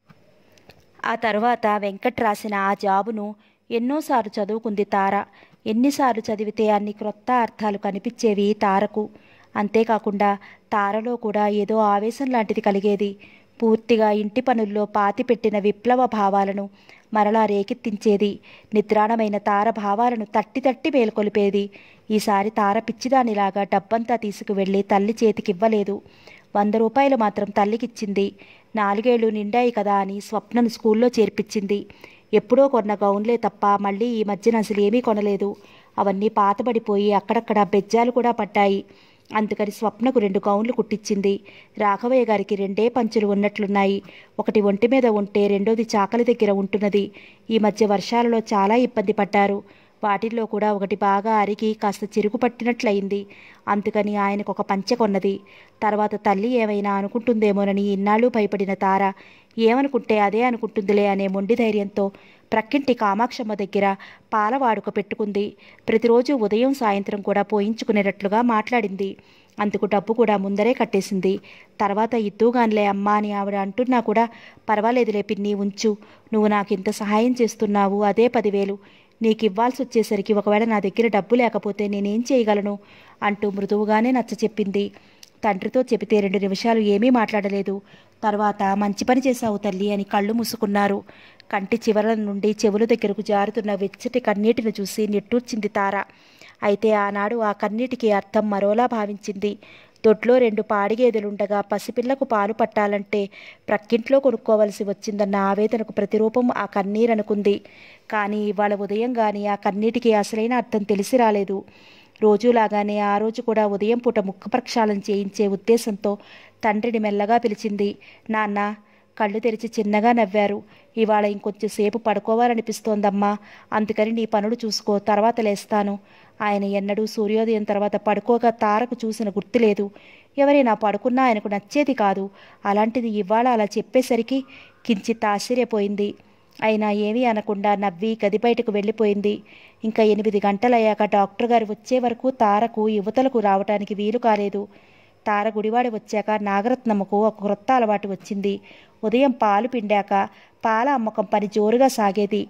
ఆ తర్వాత వెంకట్ రాసిన ఆ జాబును ఎన్నోసార్లు చదువుకుంది తార ఎన్నిసార్లు చదివితే అన్ని క్రొత్త అర్థాలు కనిపించేవి తారకు అంతేకాకుండా తారలో కూడా ఏదో ఆవేశం లాంటిది కలిగేది పూర్తిగా ఇంటి పనుల్లో పాతిపెట్టిన విప్లవ భావాలను మరలా రేకెత్తించేది నిద్రాణమైన తార భావాలను తట్టి తట్టి మేల్కొలిపేది ఈసారి తార పిచ్చిదానిలాగా డబ్బంతా తీసుకువెళ్ళి తల్లి చేతికివ్వలేదు వంద రూపాయలు మాత్రం తల్లికిచ్చింది నాలుగేళ్లు నిండాయి కదా అని స్వప్నను స్కూల్లో చేర్పించింది ఎప్పుడో కొన్న గౌన్లే తప్ప మళ్ళీ ఈ మధ్యన అసలు ఏమీ కొనలేదు అవన్నీ పాతబడిపోయి అక్కడక్కడ బెజ్జాలు కూడా పడ్డాయి అందుకని స్వప్నకు రెండు గౌన్లు కుట్టించింది రాఘవయ్య గారికి రెండే పంచులు ఉన్నట్లున్నాయి ఒకటి ఒంటి మీద ఉంటే రెండోది చాకలి దగ్గర ఉంటున్నది ఈ మధ్య వర్షాలలో చాలా ఇబ్బంది పడ్డారు వాటిల్లో కూడా ఒకటి బాగా అరిగి కాస్త చిరుగు పట్టినట్లయింది అందుకని ఆయనకు ఒక పంచె కొన్నది తర్వాత తల్లి ఏమైనా అనుకుంటుందేమోనని ఇన్నాళ్ళు భయపడిన తార ఏమనుకుంటే అదే అనుకుంటుందిలే అనే మొండి ధైర్యంతో ప్రక్కింటి కామాక్షమ్మ దగ్గర పాల వాడుక పెట్టుకుంది ప్రతిరోజు ఉదయం సాయంత్రం కూడా పోయించుకునేటట్లుగా మాట్లాడింది అందుకు డబ్బు కూడా ముందరే కట్టేసింది తర్వాత ఇద్దుగానిలే అమ్మా అని ఆవిడ అంటున్నా కూడా పర్వాలేదులే పిన్ని ఉంచు నువ్వు నాకు ఇంత సహాయం చేస్తున్నావు అదే పదివేలు నీకు ఇవ్వాల్సి వచ్చేసరికి ఒకవేళ నా దగ్గర డబ్బు లేకపోతే నేనేం చేయగలను అంటూ మృదువుగానే నచ్చ చెప్పింది తండ్రితో చెబితే రెండు నిమిషాలు ఏమీ మాట్లాడలేదు తర్వాత మంచి పని చేశావు తల్లి అని కళ్ళు మూసుకున్నారు కంటి చివరల నుండి చెవుల దగ్గరకు జారుతున్న వెచ్చటి కన్నీటిని చూసి నిట్టూర్చింది తార అయితే ఆనాడు ఆ కన్నీటికి అర్థం మరోలా భావించింది దొడ్లో రెండు పాడిగేదెలుండగా పసిపిల్లకు పాలు పట్టాలంటే ప్రక్కింట్లో కొనుక్కోవలసి వచ్చిందన్న ఆవేదనకు ప్రతిరూపం ఆ కన్నీరనుకుంది కానీ ఇవాళ ఉదయం గాని ఆ కన్నీటికి అసలైన అర్థం తెలిసి రాలేదు రోజులాగానే ఆ రోజు కూడా ఉదయం పూట ముఖ ప్రక్షాళన చేయించే ఉద్దేశంతో తండ్రిని మెల్లగా పిలిచింది నాన్న కళ్ళు తెరిచి చిన్నగా నవ్వారు ఇవాళ ఇంకొంచెం సేపు పడుకోవాలనిపిస్తోందమ్మా అందుకని నీ పనులు చూసుకో తర్వాత లేస్తాను ఆయన ఎన్నడూ సూర్యోదయం తర్వాత పడుకోగా తారకు చూసిన గుర్తులేదు ఎవరైనా పడుకున్నా ఆయనకు నచ్చేది కాదు అలాంటిది ఇవాళ అలా చెప్పేసరికి కించిత్ ఆశ్చర్యపోయింది అయినా ఏమీ అనకుండా నవ్వి గది బయటకు వెళ్ళిపోయింది ఇంకా ఎనిమిది గంటలయ్యాక డాక్టర్ గారు వచ్చే వరకు తారకు యువతలకు రావటానికి వీలు కాలేదు తార గుడివాడ వచ్చాక నాగరత్నమ్మకు ఒక క్రొత్త అలవాటు వచ్చింది ఉదయం పాలు పిండాక పాల అమ్మకం పని జోరుగా సాగేది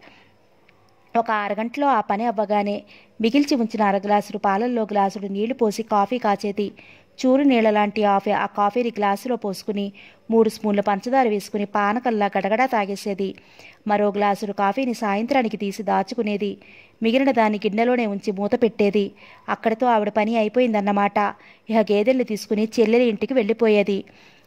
ఒక అరగంటలో ఆ పని అవ్వగానే మిగిల్చి ఉంచిన అర గ్లాసులు పాలల్లో గ్లాసులు నీళ్లు పోసి కాఫీ కాచేది చూరు నీళ్ళ లాంటి ఆఫీ ఆ కాఫీని గ్లాసులో పోసుకుని మూడు స్పూన్ల పంచదార వేసుకుని పానకల్లా గడగడా తాగేసేది మరో గ్లాసులు కాఫీని సాయంత్రానికి తీసి దాచుకునేది మిగిలిన దాన్ని గిన్నెలోనే ఉంచి మూత పెట్టేది అక్కడితో ఆవిడ పని అయిపోయిందన్నమాట ఇక గేదెల్ని తీసుకుని చెల్లెలి ఇంటికి వెళ్ళిపోయేది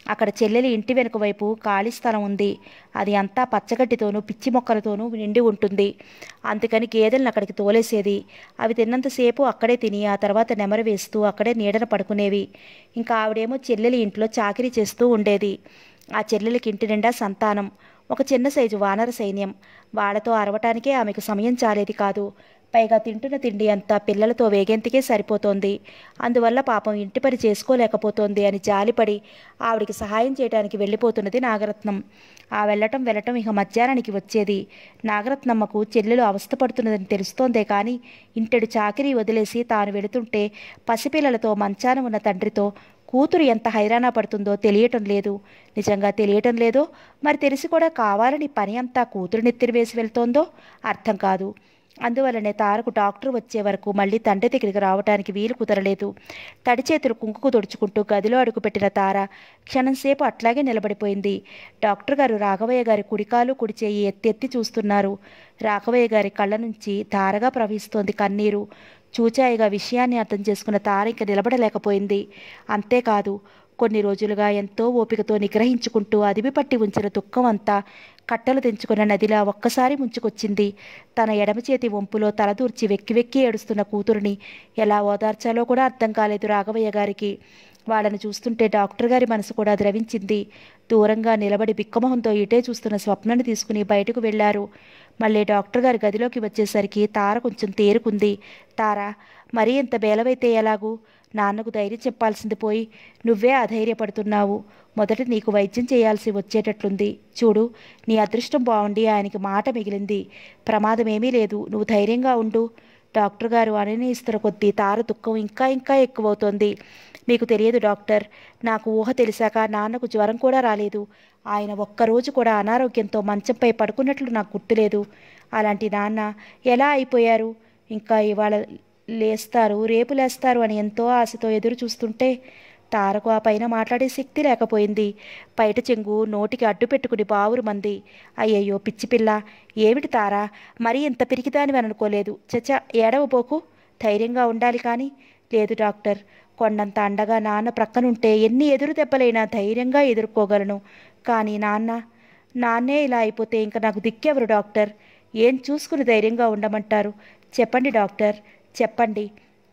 అక్కడ చెల్లెలి ఇంటి వెనుక వైపు ఖాళీ స్థలం ఉంది అది అంతా పచ్చగడ్డితోనూ పిచ్చి మొక్కలతోనూ నిండి ఉంటుంది అందుకని గేదెలను అక్కడికి తోలేసేది అవి తిన్నంతసేపు అక్కడే తిని ఆ తర్వాత నెమరు వేస్తూ అక్కడే నీడన పడుకునేవి ఇంకా ఆవిడేమో చెల్లెలి ఇంట్లో చాకిరీ చేస్తూ ఉండేది ఆ చెల్లెలికి ఇంటి నిండా సంతానం ఒక చిన్న సైజు వానర సైన్యం వాళ్ళతో అరవటానికే ఆమెకు సమయం చాలేది కాదు పైగా తింటున్న తిండి అంతా పిల్లలతో వేగెంతికే సరిపోతోంది అందువల్ల పాపం ఇంటి పని చేసుకోలేకపోతోంది అని జాలిపడి ఆవిడికి సహాయం చేయడానికి వెళ్ళిపోతున్నది నాగరత్నం ఆ వెళ్ళటం వెళ్ళటం ఇక మధ్యాహ్నానికి వచ్చేది నాగరత్నమ్మకు చెల్లెలు అవస్థపడుతున్నదని తెలుస్తోందే కానీ ఇంటెడు చాకిరీ వదిలేసి తాను వెళుతుంటే పసిపిల్లలతో మంచాన ఉన్న తండ్రితో కూతురు ఎంత హైరాణ పడుతుందో తెలియటం లేదు నిజంగా తెలియటం లేదో మరి తెలిసి కూడా కావాలని పని అంతా కూతురు నెత్తిన వేసి వెళ్తోందో అర్థం కాదు అందువల్లనే తారకు డాక్టర్ వచ్చే వరకు మళ్ళీ తండ్రి దగ్గరికి రావటానికి వీలు కుదరలేదు తడి చేతులు కుంకుకు తుడుచుకుంటూ గదిలో అడుగుపెట్టిన తార క్షణంసేపు అట్లాగే నిలబడిపోయింది డాక్టర్ గారు రాఘవయ్య గారి కుడికాలు కుడి చేయి ఎత్తి ఎత్తి చూస్తున్నారు రాఘవయ్య గారి కళ్ళ నుంచి ధారగా ప్రవహిస్తోంది కన్నీరు చూచాయిగా విషయాన్ని అర్థం చేసుకున్న తార ఇంక నిలబడలేకపోయింది అంతేకాదు కొన్ని రోజులుగా ఎంతో ఓపికతో నిగ్రహించుకుంటూ అదిమి పట్టి ఉంచిన దుఃఖం అంతా కట్టలు తెంచుకున్న నదిలా ఒక్కసారి ముంచుకొచ్చింది తన ఎడమ చేతి వంపులో తలదూర్చి వెక్కి వెక్కి ఏడుస్తున్న కూతురిని ఎలా ఓదార్చాలో కూడా అర్థం కాలేదు రాఘవయ్య గారికి వాళ్ళని చూస్తుంటే డాక్టర్ గారి మనసు కూడా ద్రవించింది దూరంగా నిలబడి బిక్కమొహంతో ఇటే చూస్తున్న స్వప్నని తీసుకుని బయటకు వెళ్లారు మళ్ళీ డాక్టర్ గారి గదిలోకి వచ్చేసరికి తార కొంచెం తేరుకుంది తార మరీ ఇంత బేలవైతే ఎలాగూ నాన్నకు ధైర్యం చెప్పాల్సింది పోయి నువ్వే అధైర్యపడుతున్నావు మొదట నీకు వైద్యం చేయాల్సి వచ్చేటట్లుంది చూడు నీ అదృష్టం బాగుండి ఆయనకి మాట మిగిలింది ప్రమాదమేమీ లేదు నువ్వు ధైర్యంగా ఉండు డాక్టర్ గారు అనునయిస్తున్న కొద్దీ తార దుఃఖం ఇంకా ఇంకా ఎక్కువవుతోంది మీకు తెలియదు డాక్టర్ నాకు ఊహ తెలిసాక నాన్నకు జ్వరం కూడా రాలేదు ఆయన ఒక్కరోజు కూడా అనారోగ్యంతో మంచంపై పడుకున్నట్లు నాకు గుర్తులేదు అలాంటి నాన్న ఎలా అయిపోయారు ఇంకా ఇవాళ లేస్తారు రేపు లేస్తారు అని ఎంతో ఆశతో ఎదురు చూస్తుంటే తారకు ఆ పైన మాట్లాడే శక్తి లేకపోయింది బయట చెంగు నోటికి అడ్డు పెట్టుకుని బావురు మంది అయ్యయ్యో పిచ్చి పిల్ల ఏమిటి తారా మరీ ఇంత పిరికిదానివి అని అనుకోలేదు చచ్చ ఏడవబోకు ధైర్యంగా ఉండాలి కానీ లేదు డాక్టర్ కొండంత అండగా నాన్న ప్రక్కనుంటే ఎన్ని ఎదురు దెబ్బలైనా ధైర్యంగా ఎదుర్కోగలను కానీ నాన్న నాన్నే ఇలా అయిపోతే ఇంకా నాకు దిక్కెవరు డాక్టర్ ఏం చూసుకుని ధైర్యంగా ఉండమంటారు చెప్పండి డాక్టర్ చెప్పండి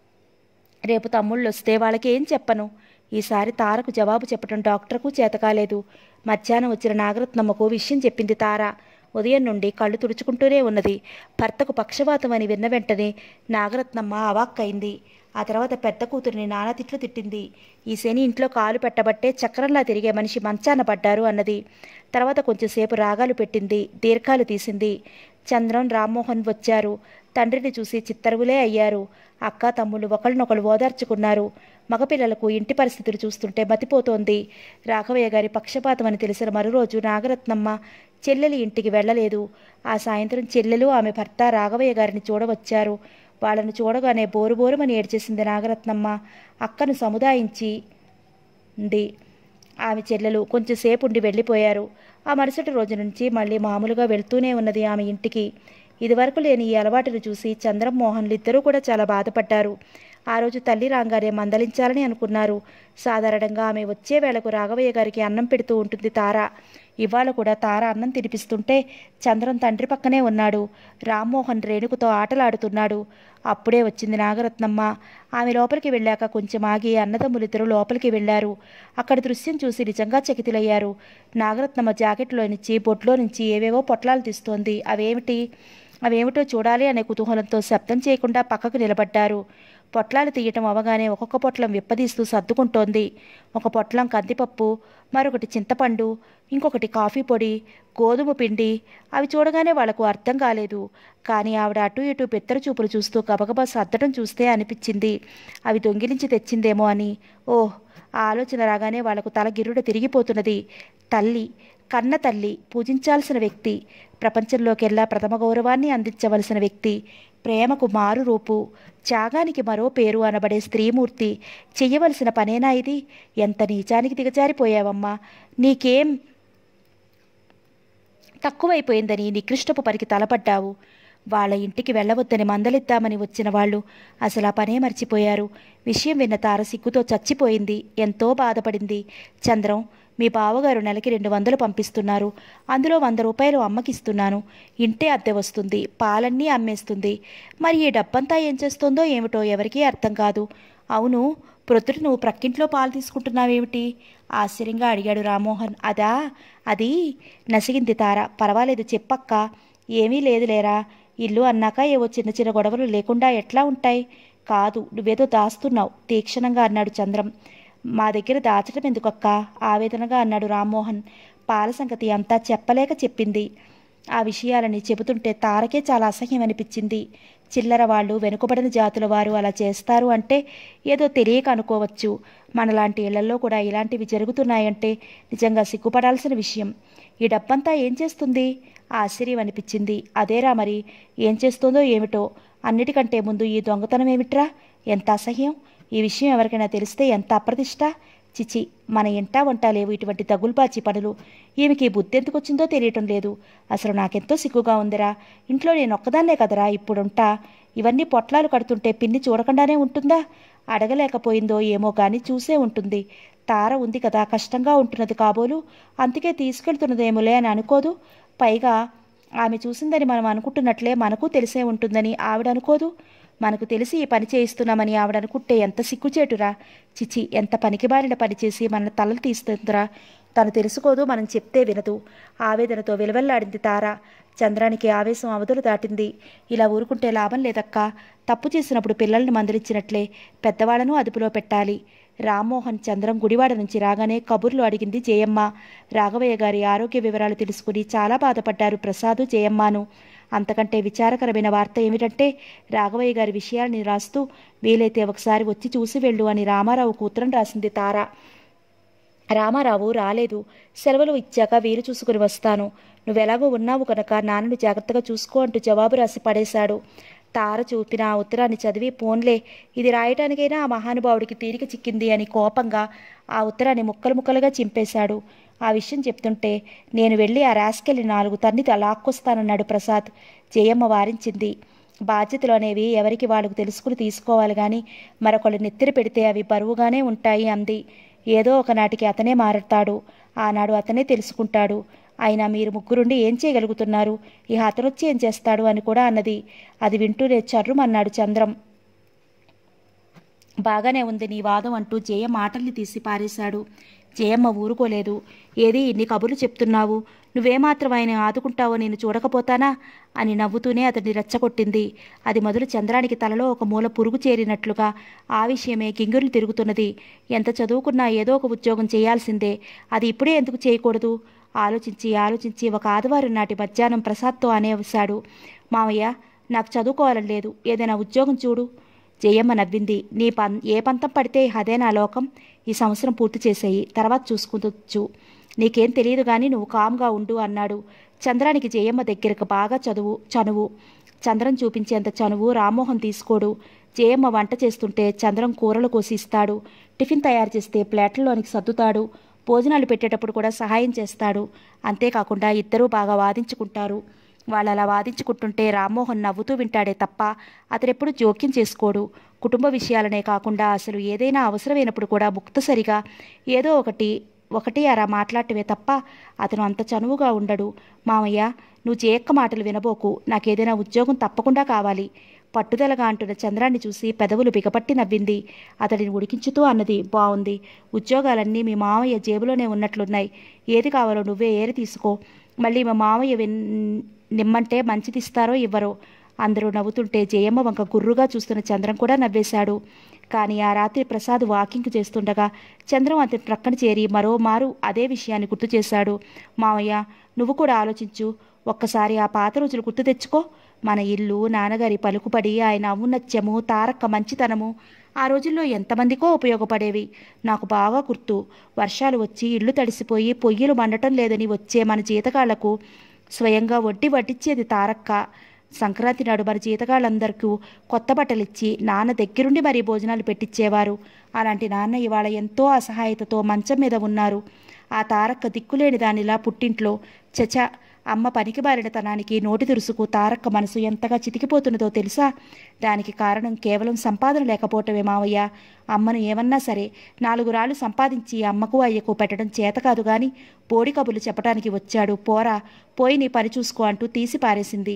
రేపు తమ్ముళ్ళు వస్తే వాళ్ళకి ఏం చెప్పను ఈసారి తారకు జవాబు చెప్పడం డాక్టర్కు చేతకాలేదు మధ్యాహ్నం వచ్చిన నాగరత్నమ్మకు విషయం చెప్పింది తార ఉదయం నుండి కళ్ళు తుడుచుకుంటూనే ఉన్నది భర్తకు పక్షవాతం అని విన్న వెంటనే నాగరత్నమ్మ అవాక్కైంది ఆ తర్వాత పెద్ద కూతురిని నానా తిట్లు తిట్టింది ఈ శని ఇంట్లో కాలు పెట్టబట్టే చక్రంలా తిరిగే మనిషి మంచాన పడ్డారు అన్నది తర్వాత కొంచెంసేపు రాగాలు పెట్టింది దీర్ఘాలు తీసింది చంద్రం రామ్మోహన్ వచ్చారు తండ్రిని చూసి చిత్తరువులే అయ్యారు అక్క తమ్ముళ్ళు ఒకళ్ళనొకళ్ళు ఓదార్చుకున్నారు మగపిల్లలకు ఇంటి పరిస్థితులు చూస్తుంటే మతిపోతోంది రాఘవయ్య గారి పక్షపాతం అని తెలిసిన మరురోజు నాగరత్నమ్మ చెల్లెలి ఇంటికి వెళ్ళలేదు ఆ సాయంత్రం చెల్లెలు ఆమె భర్త రాఘవయ్య గారిని చూడవచ్చారు వాళ్ళను చూడగానే బోరు బోరుమని ఏడ్చేసింది నాగరత్నమ్మ అక్కను సముదాయించి ఉంది ఆమె చెల్లెలు కొంచెంసేపు ఉండి వెళ్ళిపోయారు ఆ మరుసటి రోజు నుంచి మళ్ళీ మామూలుగా వెళ్తూనే ఉన్నది ఆమె ఇంటికి ఇదివరకు లేని ఈ అలవాటును చూసి చంద్రం మోహన్లు ఇద్దరూ కూడా చాలా బాధపడ్డారు ఆ రోజు తల్లి రాగానే మందలించాలని అనుకున్నారు సాధారణంగా ఆమె వచ్చే వేళకు రాఘవయ్య గారికి అన్నం పెడుతూ ఉంటుంది తార ఇవాళ కూడా తార అన్నం తినిపిస్తుంటే చంద్రం తండ్రి పక్కనే ఉన్నాడు రామ్మోహన్ రేణుకుతో ఆటలాడుతున్నాడు అప్పుడే వచ్చింది నాగరత్నమ్మ ఆమె లోపలికి వెళ్ళాక కొంచెం ఆగి అన్నదమ్ములిద్దరూ లోపలికి వెళ్ళారు అక్కడ దృశ్యం చూసి నిజంగా చకితులయ్యారు నాగరత్నమ్మ జాకెట్లో నుంచి బొట్లో నుంచి ఏవేవో పొట్లాలు తీస్తోంది అవేమిటి అవేమిటో చూడాలి అనే కుతూహలంతో శబ్దం చేయకుండా పక్కకు నిలబడ్డారు పొట్లాలు తీయటం అవగానే ఒక్కొక్క పొట్లం విప్పదీస్తూ సర్దుకుంటోంది ఒక పొట్లం కందిపప్పు మరొకటి చింతపండు ఇంకొకటి కాఫీ పొడి గోధుమ పిండి అవి చూడగానే వాళ్లకు అర్థం కాలేదు కానీ ఆవిడ అటు ఇటు పెత్తర చూపులు చూస్తూ గబగబా సర్దడం చూస్తే అనిపించింది అవి దొంగిలించి తెచ్చిందేమో అని ఓహ్ ఆ ఆలోచన రాగానే వాళ్లకు తల గిరుడ తిరిగిపోతున్నది తల్లి కన్న తల్లి పూజించాల్సిన వ్యక్తి ప్రపంచంలోకెల్లా ప్రథమ గౌరవాన్ని అందించవలసిన వ్యక్తి ప్రేమకు మారు రూపు త్యాగానికి మరో పేరు అనబడే స్త్రీమూర్తి చెయ్యవలసిన పనేనా ఇది ఎంత నీచానికి దిగజారిపోయావమ్మా నీకేం తక్కువైపోయిందని నికృష్టపు పనికి తలపడ్డావు వాళ్ళ ఇంటికి వెళ్ళవద్దని మందలిద్దామని వచ్చిన వాళ్ళు అసలు ఆ పనే మర్చిపోయారు విషయం విన్న తార సిగ్గుతో చచ్చిపోయింది ఎంతో బాధపడింది చంద్రం మీ బావగారు నెలకి రెండు వందలు పంపిస్తున్నారు అందులో వంద రూపాయలు అమ్మకిస్తున్నాను ఇంటే అద్దె వస్తుంది పాలన్నీ అమ్మేస్తుంది మరి ఈ డబ్బంతా ఏం చేస్తుందో ఏమిటో ఎవరికీ అర్థం కాదు అవును ప్రొద్దుట నువ్వు ప్రక్కింట్లో పాలు తీసుకుంటున్నావేమిటి ఆశ్చర్యంగా అడిగాడు రామ్మోహన్ అదా అది నసిగింది తార పర్వాలేదు చెప్పక్క ఏమీ లేదు లేరా ఇల్లు అన్నాక ఏవో చిన్న చిన్న గొడవలు లేకుండా ఎట్లా ఉంటాయి కాదు నువ్వేదో దాస్తున్నావు తీక్షణంగా అన్నాడు చంద్రం మా దగ్గర దాచడం ఎందుకక్క ఆవేదనగా అన్నాడు రామ్మోహన్ పాల సంగతి అంతా చెప్పలేక చెప్పింది ఆ విషయాలని చెబుతుంటే తారకే చాలా అసహ్యం అనిపించింది చిల్లర వాళ్ళు వెనుకబడిన జాతుల వారు అలా చేస్తారు అంటే ఏదో తెలియక అనుకోవచ్చు మనలాంటి ఇళ్లలో కూడా ఇలాంటివి జరుగుతున్నాయంటే నిజంగా సిగ్గుపడాల్సిన విషయం ఈ డబ్బంతా ఏం చేస్తుంది ఆశ్చర్యం అనిపించింది అదేరా మరి ఏం చేస్తుందో ఏమిటో అన్నిటికంటే ముందు ఈ దొంగతనం ఏమిట్రా ఎంత అసహ్యం ఈ విషయం ఎవరికైనా తెలిస్తే ఎంత అప్రతిష్ట చిచి మన ఇంటా వంట లేవు ఇటువంటి తగుల్బాచి పనులు ఈమెకి బుద్ధి ఎందుకు వచ్చిందో తెలియటం లేదు అసలు నాకెంతో సిగ్గుగా ఉందిరా ఇంట్లో నేను ఒక్కదాన్నే కదరా ఇప్పుడుంటా ఇవన్నీ పొట్లాలు కడుతుంటే పిన్ని చూడకుండానే ఉంటుందా అడగలేకపోయిందో ఏమో కానీ చూసే ఉంటుంది తార ఉంది కదా కష్టంగా ఉంటున్నది కాబోలు అందుకే తీసుకెళ్తున్నదేమోలే అని అనుకోదు పైగా ఆమె చూసిందని మనం అనుకుంటున్నట్లే మనకు తెలిసే ఉంటుందని ఆవిడ అనుకోదు మనకు తెలిసి ఈ పని చేయిస్తున్నామని ఆవిడ అనుకుంటే ఎంత సిగ్గుచేటురా చిచి ఎంత పనికిమాలిన పని చేసి మన తలలు తీస్తుందిరా తను తెలుసుకోదు మనం చెప్తే వినదు ఆవేదనతో విలవెల్లాడింది తార చంద్రానికి ఆవేశం అవధులు దాటింది ఇలా ఊరుకుంటే లాభం లేదక్కా తప్పు చేసినప్పుడు పిల్లల్ని మందలిచ్చినట్లే పెద్దవాళ్లను అదుపులో పెట్టాలి రామ్మోహన్ చంద్రం గుడివాడ నుంచి రాగానే కబుర్లు అడిగింది జయమ్మ రాఘవయ్య గారి ఆరోగ్య వివరాలు తెలుసుకుని చాలా బాధపడ్డారు ప్రసాదు జయమ్మను అంతకంటే విచారకరమైన వార్త ఏమిటంటే రాఘవయ్య గారి విషయాల్ని రాస్తూ వీలైతే ఒకసారి వచ్చి చూసి వెళ్ళు అని రామారావుకు ఉత్తరం రాసింది తార రామారావు రాలేదు సెలవులు ఇచ్చాక వీలు చూసుకుని వస్తాను నువ్వెలాగో ఉన్నావు కనుక నాన్నను జాగ్రత్తగా చూసుకో అంటూ జవాబు రాసి పడేశాడు తార చూపిన ఆ ఉత్తరాన్ని చదివి పోన్లే ఇది రాయటానికైనా ఆ మహానుభావుడికి తీరిక చిక్కింది అని కోపంగా ఆ ఉత్తరాన్ని ముక్కలు ముక్కలుగా చింపేశాడు ఆ విషయం చెప్తుంటే నేను వెళ్ళి ఆ రాసుకెళ్ళి నాలుగు తన్ని లాక్కొస్తానన్నాడు ప్రసాద్ జయమ్మ వారించింది బాధ్యతలు అనేవి ఎవరికి వాళ్ళకు తెలుసుకుని తీసుకోవాలి కానీ మరొకళ్ళు నెత్తిన పెడితే అవి బరువుగానే ఉంటాయి అంది ఏదో ఒకనాటికి అతనే మారతాడు ఆనాడు అతనే తెలుసుకుంటాడు అయినా మీరు ముగ్గురుండి ఏం చేయగలుగుతున్నారు ఇక అతనొచ్చి ఏం చేస్తాడు అని కూడా అన్నది అది వింటూనే చర్రుమన్నాడు చంద్రం బాగానే ఉంది నీ వాదం అంటూ జయ మాటల్ని తీసి పారేశాడు జయమ్మ ఊరుకోలేదు ఏది ఇన్ని కబుర్లు చెప్తున్నావు నువ్వేమాత్రం ఆయన ఆదుకుంటావో నేను చూడకపోతానా అని నవ్వుతూనే అతన్ని రెచ్చగొట్టింది అది మొదలు చంద్రానికి తలలో ఒక మూల పురుగు చేరినట్లుగా ఆ విషయమే గింగుర్లు తిరుగుతున్నది ఎంత చదువుకున్నా ఏదో ఒక ఉద్యోగం చేయాల్సిందే అది ఇప్పుడే ఎందుకు చేయకూడదు ఆలోచించి ఆలోచించి ఒక ఆదివారం నాటి మధ్యాహ్నం ప్రసాద్తో అనేసాడు మావయ్య నాకు చదువుకోవాలని లేదు ఏదైనా ఉద్యోగం చూడు జయమ్మ నవ్వింది నీ పం ఏ పంతం పడితే అదే నా లోకం ఈ సంవత్సరం పూర్తి చేసేయి తర్వాత చూసుకుంటొచ్చు నీకేం తెలియదు కానీ నువ్వు కామ్గా ఉండు అన్నాడు చంద్రానికి జయమ్మ దగ్గరకు బాగా చదువు చనువు చంద్రం చూపించేంత చనువు రామ్మోహన్ తీసుకోడు జయమ్మ వంట చేస్తుంటే చంద్రం కూరలు కోసి ఇస్తాడు టిఫిన్ తయారు చేస్తే ప్లేట్లలోనికి సర్దుతాడు భోజనాలు పెట్టేటప్పుడు కూడా సహాయం చేస్తాడు అంతేకాకుండా ఇద్దరూ బాగా వాదించుకుంటారు వాళ్ళు అలా వాదించుకుంటుంటే రామ్మోహన్ నవ్వుతూ వింటాడే తప్ప అతడెప్పుడు జోక్యం చేసుకోడు కుటుంబ విషయాలనే కాకుండా అసలు ఏదైనా అవసరమైనప్పుడు కూడా ముక్తసరిగా ఏదో ఒకటి ఒకటి అరా మాట్లాడటమే తప్ప అతను అంత చనువుగా ఉండడు మామయ్య నువ్వు చేయక్క మాటలు వినబోకు నాకేదైనా ఉద్యోగం తప్పకుండా కావాలి పట్టుదలగా అంటున్న చంద్రాన్ని చూసి పెదవులు బిగపట్టి నవ్వింది అతడిని ఉడికించుతూ అన్నది బాగుంది ఉద్యోగాలన్నీ మీ మామయ్య జేబులోనే ఉన్నట్లున్నాయి ఏది కావాలో నువ్వే ఏరి తీసుకో మళ్ళీ మా మామయ్య విన్ నిమ్మంటే మంచిదిస్తారో ఇవ్వరో అందరూ నవ్వుతుంటే జయమ్మ వంక గుర్రుగా చూస్తున్న చంద్రం కూడా నవ్వేశాడు కానీ ఆ రాత్రి ప్రసాద్ వాకింగ్ చేస్తుండగా చంద్రం అతని ప్రక్కన చేరి మరోమారు అదే విషయాన్ని గుర్తు చేశాడు మామయ్య నువ్వు కూడా ఆలోచించు ఒక్కసారి ఆ పాత రోజులు గుర్తు తెచ్చుకో మన ఇల్లు నాన్నగారి పలుకుబడి ఆయన ఔన్నత్యము తారక్క మంచితనము ఆ రోజుల్లో ఎంతమందికో ఉపయోగపడేవి నాకు బాగా గుర్తు వర్షాలు వచ్చి ఇల్లు తడిసిపోయి పొయ్యిలు మండటం లేదని వచ్చే మన జీతగాళ్లకు స్వయంగా వడ్డీ వడ్డిచ్చేది తారక్క సంక్రాంతి నాడు మన జీతగాళ్ళందరికీ కొత్త బట్టలిచ్చి నాన్న దగ్గరుండి మరీ భోజనాలు పెట్టించేవారు అలాంటి నాన్న ఇవాళ ఎంతో అసహాయతతో మంచం మీద ఉన్నారు ఆ తారక్క దిక్కులేని దానిలా పుట్టింట్లో చచ అమ్మ పనికి బారినతనానికి నోటి దురుసుకు తారక్క మనసు ఎంతగా చితికిపోతున్నదో తెలుసా దానికి కారణం కేవలం సంపాదన లేకపోవటమే మావయ్య అమ్మను ఏమన్నా సరే నాలుగు రాళ్ళు సంపాదించి అమ్మకు అయ్యకు పెట్టడం చేత కాదు గాని బోడి కబులు చెప్పడానికి వచ్చాడు పోరా పోయి నీ పని చూసుకో అంటూ తీసి పారేసింది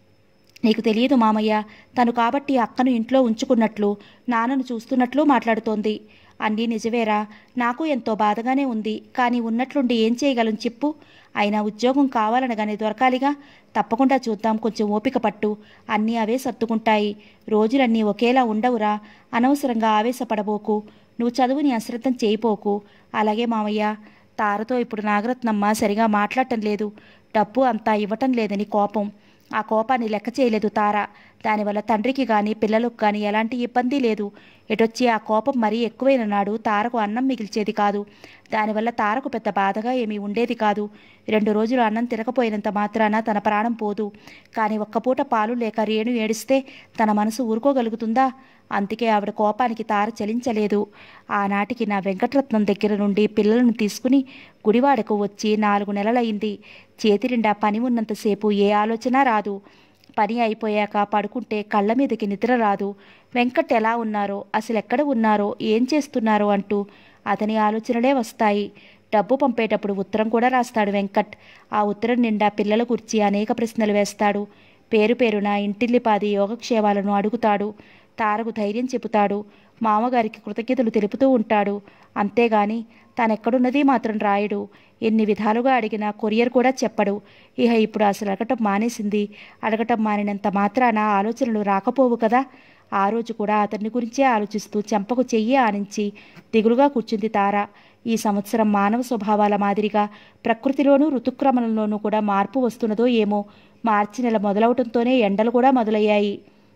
నీకు తెలియదు మామయ్య తను కాబట్టి అక్కను ఇంట్లో ఉంచుకున్నట్లు నాన్నను చూస్తున్నట్లు మాట్లాడుతోంది అన్నీ నిజవేరా నాకు ఎంతో బాధగానే ఉంది కానీ ఉన్నట్లుండి ఏం చేయగలను చెప్పు అయినా ఉద్యోగం కావాలనగానే దొరకాలిగా తప్పకుండా చూద్దాం కొంచెం ఓపిక పట్టు అన్నీ అవే సర్దుకుంటాయి రోజులన్నీ ఒకేలా ఉండవురా అనవసరంగా ఆవేశపడబోకు నువ్వు చదువుని అశ్రద్ధం చేయిపోకు అలాగే మామయ్య తారతో ఇప్పుడు నాగరత్నమ్మ సరిగా మాట్లాడటం లేదు డబ్బు అంతా ఇవ్వటం లేదని కోపం ఆ కోపాన్ని లెక్క చేయలేదు తార దానివల్ల తండ్రికి గాని పిల్లలకు గాని ఎలాంటి ఇబ్బంది లేదు ఎటొచ్చి ఆ కోపం మరీ ఎక్కువైన నాడు తారకు అన్నం మిగిల్చేది కాదు దానివల్ల తారకు పెద్ద బాధగా ఏమీ ఉండేది కాదు రెండు రోజులు అన్నం తినకపోయినంత మాత్రాన తన ప్రాణం పోదు కానీ ఒక్కపూట పాలు లేక రేణు ఏడిస్తే తన మనసు ఊరుకోగలుగుతుందా అందుకే ఆవిడ కోపానికి తార చలించలేదు ఆనాటికి నా వెంకటరత్నం దగ్గర నుండి పిల్లలను తీసుకుని గుడివాడకు వచ్చి నాలుగు నెలలైంది చేతి నిండా పని ఉన్నంతసేపు ఏ ఆలోచన రాదు పని అయిపోయాక పడుకుంటే కళ్ళ మీదకి నిద్ర రాదు వెంకట్ ఎలా ఉన్నారో అసలు ఎక్కడ ఉన్నారో ఏం చేస్తున్నారో అంటూ అతని ఆలోచనలే వస్తాయి డబ్బు పంపేటప్పుడు ఉత్తరం కూడా రాస్తాడు వెంకట్ ఆ ఉత్తరం నిండా పిల్లల గురించి అనేక ప్రశ్నలు వేస్తాడు పేరు పేరున ఇంటిల్లిపాది యోగక్షేమాలను అడుగుతాడు తారకు ధైర్యం చెబుతాడు మామగారికి కృతజ్ఞతలు తెలుపుతూ ఉంటాడు అంతేగాని తానెక్కడున్నది మాత్రం రాయడు ఎన్ని విధాలుగా అడిగినా కొరియర్ కూడా చెప్పడు ఇహ ఇప్పుడు అసలు అడగటం మానేసింది అడగటం మానినంత మాత్రాన ఆలోచనలు రాకపోవు కదా ఆ రోజు కూడా అతన్ని గురించే ఆలోచిస్తూ చెంపకు చెయ్యి ఆనించి దిగులుగా కూర్చుంది తార ఈ సంవత్సరం మానవ స్వభావాల మాదిరిగా ప్రకృతిలోనూ ఋతుక్రమణంలోనూ కూడా మార్పు వస్తున్నదో ఏమో మార్చి నెల మొదలవటంతోనే ఎండలు కూడా మొదలయ్యాయి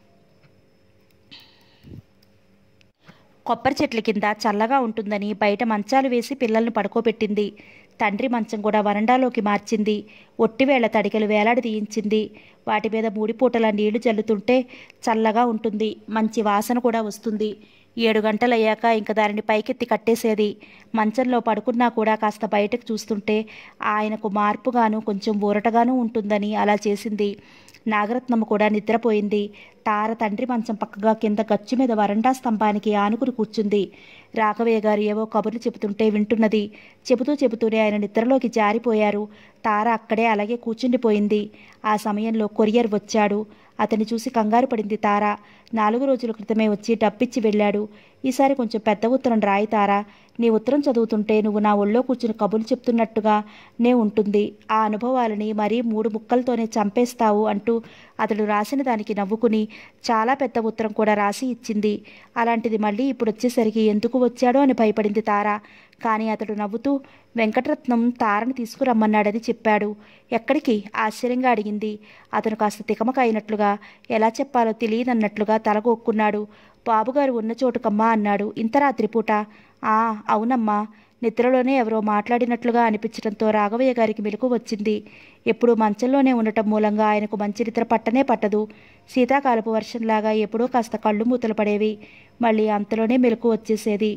కొబ్బరి చెట్ల కింద చల్లగా ఉంటుందని బయట మంచాలు వేసి పిల్లల్ని పడుకోబెట్టింది తండ్రి మంచం కూడా వరండాలోకి మార్చింది ఒట్టివేళ్ల తడికలు వేలాడి తీయించింది వాటి మీద మూడిపూటల నీళ్లు జల్లుతుంటే చల్లగా ఉంటుంది మంచి వాసన కూడా వస్తుంది ఏడు గంటలయ్యాక ఇంక దానిని పైకెత్తి కట్టేసేది మంచంలో పడుకున్నా కూడా కాస్త బయటకు చూస్తుంటే ఆయనకు మార్పుగాను కొంచెం ఊరటగాను ఉంటుందని అలా చేసింది నాగరత్నమ్మ కూడా నిద్రపోయింది తార తండ్రి మంచం పక్కగా కింద గచ్చు మీద వరండా స్తంభానికి ఆనుకుని కూర్చుంది రాఘవయ్య గారు ఏవో కబుర్లు చెబుతుంటే వింటున్నది చెబుతూ చెబుతూనే ఆయన నిద్రలోకి జారిపోయారు తార అక్కడే అలాగే కూర్చుండిపోయింది ఆ సమయంలో కొరియర్ వచ్చాడు అతన్ని చూసి కంగారు పడింది తార నాలుగు రోజుల క్రితమే వచ్చి డబ్బిచ్చి వెళ్ళాడు ఈసారి కొంచెం పెద్ద ఉత్తరం రాయి తారా నీ ఉత్తరం చదువుతుంటే నువ్వు నా ఒళ్ళో కూర్చుని కబుర్లు చెప్తున్నట్టుగా నే ఉంటుంది ఆ అనుభవాలని మరీ మూడు ముక్కలతోనే చంపేస్తావు అంటూ అతడు రాసిన దానికి నవ్వుకుని చాలా పెద్ద ఉత్తరం కూడా రాసి ఇచ్చింది అలాంటిది మళ్ళీ ఇప్పుడు వచ్చేసరికి ఎందుకు వచ్చాడో అని భయపడింది తార కానీ అతడు నవ్వుతూ వెంకటరత్నం తారని తీసుకురమ్మన్నాడని చెప్పాడు ఎక్కడికి ఆశ్చర్యంగా అడిగింది అతను కాస్త తికమక అయినట్లుగా ఎలా చెప్పాలో తెలియదన్నట్లుగా తలగొక్కున్నాడు బాబుగారు ఉన్న చోటుకమ్మా అన్నాడు ఇంత రాత్రిపూట ఆ అవునమ్మా నిద్రలోనే ఎవరో మాట్లాడినట్లుగా అనిపించడంతో రాఘవయ్య గారికి మెలకు వచ్చింది ఎప్పుడూ మంచంలోనే ఉండటం మూలంగా ఆయనకు మంచి నిద్ర పట్టనే పట్టదు శీతాకాలపు వర్షంలాగా ఎప్పుడూ కాస్త కళ్ళు మూతలు పడేవి మళ్ళీ అంతలోనే మెలకు వచ్చేసేది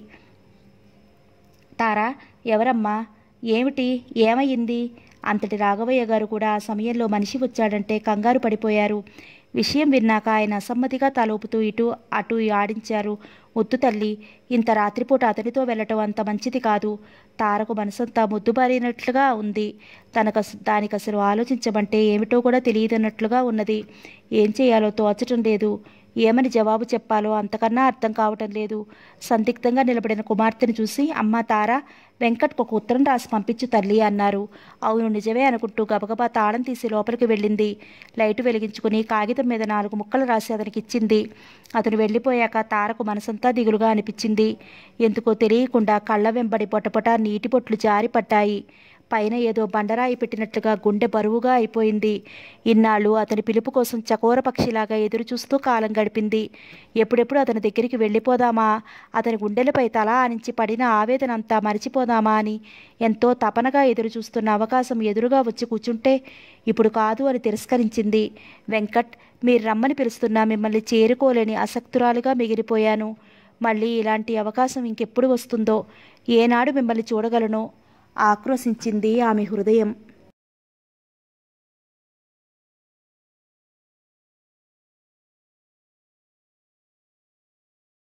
తారా ఎవరమ్మా ఏమిటి ఏమయ్యింది అంతటి రాఘవయ్య గారు కూడా ఆ సమయంలో మనిషి వచ్చాడంటే కంగారు పడిపోయారు విషయం విన్నాక ఆయన అసమ్మతిగా తలోపుతూ ఇటు అటు ఆడించారు వద్దు తల్లి ఇంత రాత్రిపూట అతనితో వెళ్ళటం అంత మంచిది కాదు తారకు మనసంతా ముద్దుబారినట్లుగా ఉంది తనకు దానికి అసలు ఆలోచించమంటే ఏమిటో కూడా తెలియదన్నట్లుగా ఉన్నది ఏం చేయాలో తోచటం లేదు ఏమని జవాబు చెప్పాలో అంతకన్నా అర్థం కావటం లేదు సందిగ్ధంగా నిలబడిన కుమార్తెను చూసి అమ్మ తార వెంకట్కు ఒక ఉత్తరం రాసి పంపించు తల్లి అన్నారు అవును నిజమే అనుకుంటూ గబగబా తాళం తీసి లోపలికి వెళ్ళింది లైటు వెలిగించుకుని కాగితం మీద నాలుగు ముక్కలు రాసి అతనికి ఇచ్చింది అతను వెళ్ళిపోయాక తారకు మనసంతా దిగులుగా అనిపించింది ఎందుకో తెలియకుండా కళ్ళ వెంబడి పొటపొట నీటి పొట్లు జారి పడ్డాయి పైన ఏదో బండరాయి పెట్టినట్లుగా గుండె బరువుగా అయిపోయింది ఇన్నాళ్ళు అతని పిలుపు కోసం చకోర పక్షిలాగా ఎదురు చూస్తూ కాలం గడిపింది ఎప్పుడెప్పుడు అతని దగ్గరికి వెళ్ళిపోదామా అతని గుండెలపై తల ఆనించి పడిన ఆవేదన అంతా మరిచిపోదామా అని ఎంతో తపనగా ఎదురు చూస్తున్న అవకాశం ఎదురుగా వచ్చి కూర్చుంటే ఇప్పుడు కాదు అని తిరస్కరించింది వెంకట్ మీరు రమ్మని పిలుస్తున్నా మిమ్మల్ని చేరుకోలేని అసక్తురాలుగా మిగిలిపోయాను మళ్ళీ ఇలాంటి అవకాశం ఇంకెప్పుడు వస్తుందో ఏనాడు మిమ్మల్ని చూడగలను ఆక్రోశించింది ఆమె హృదయం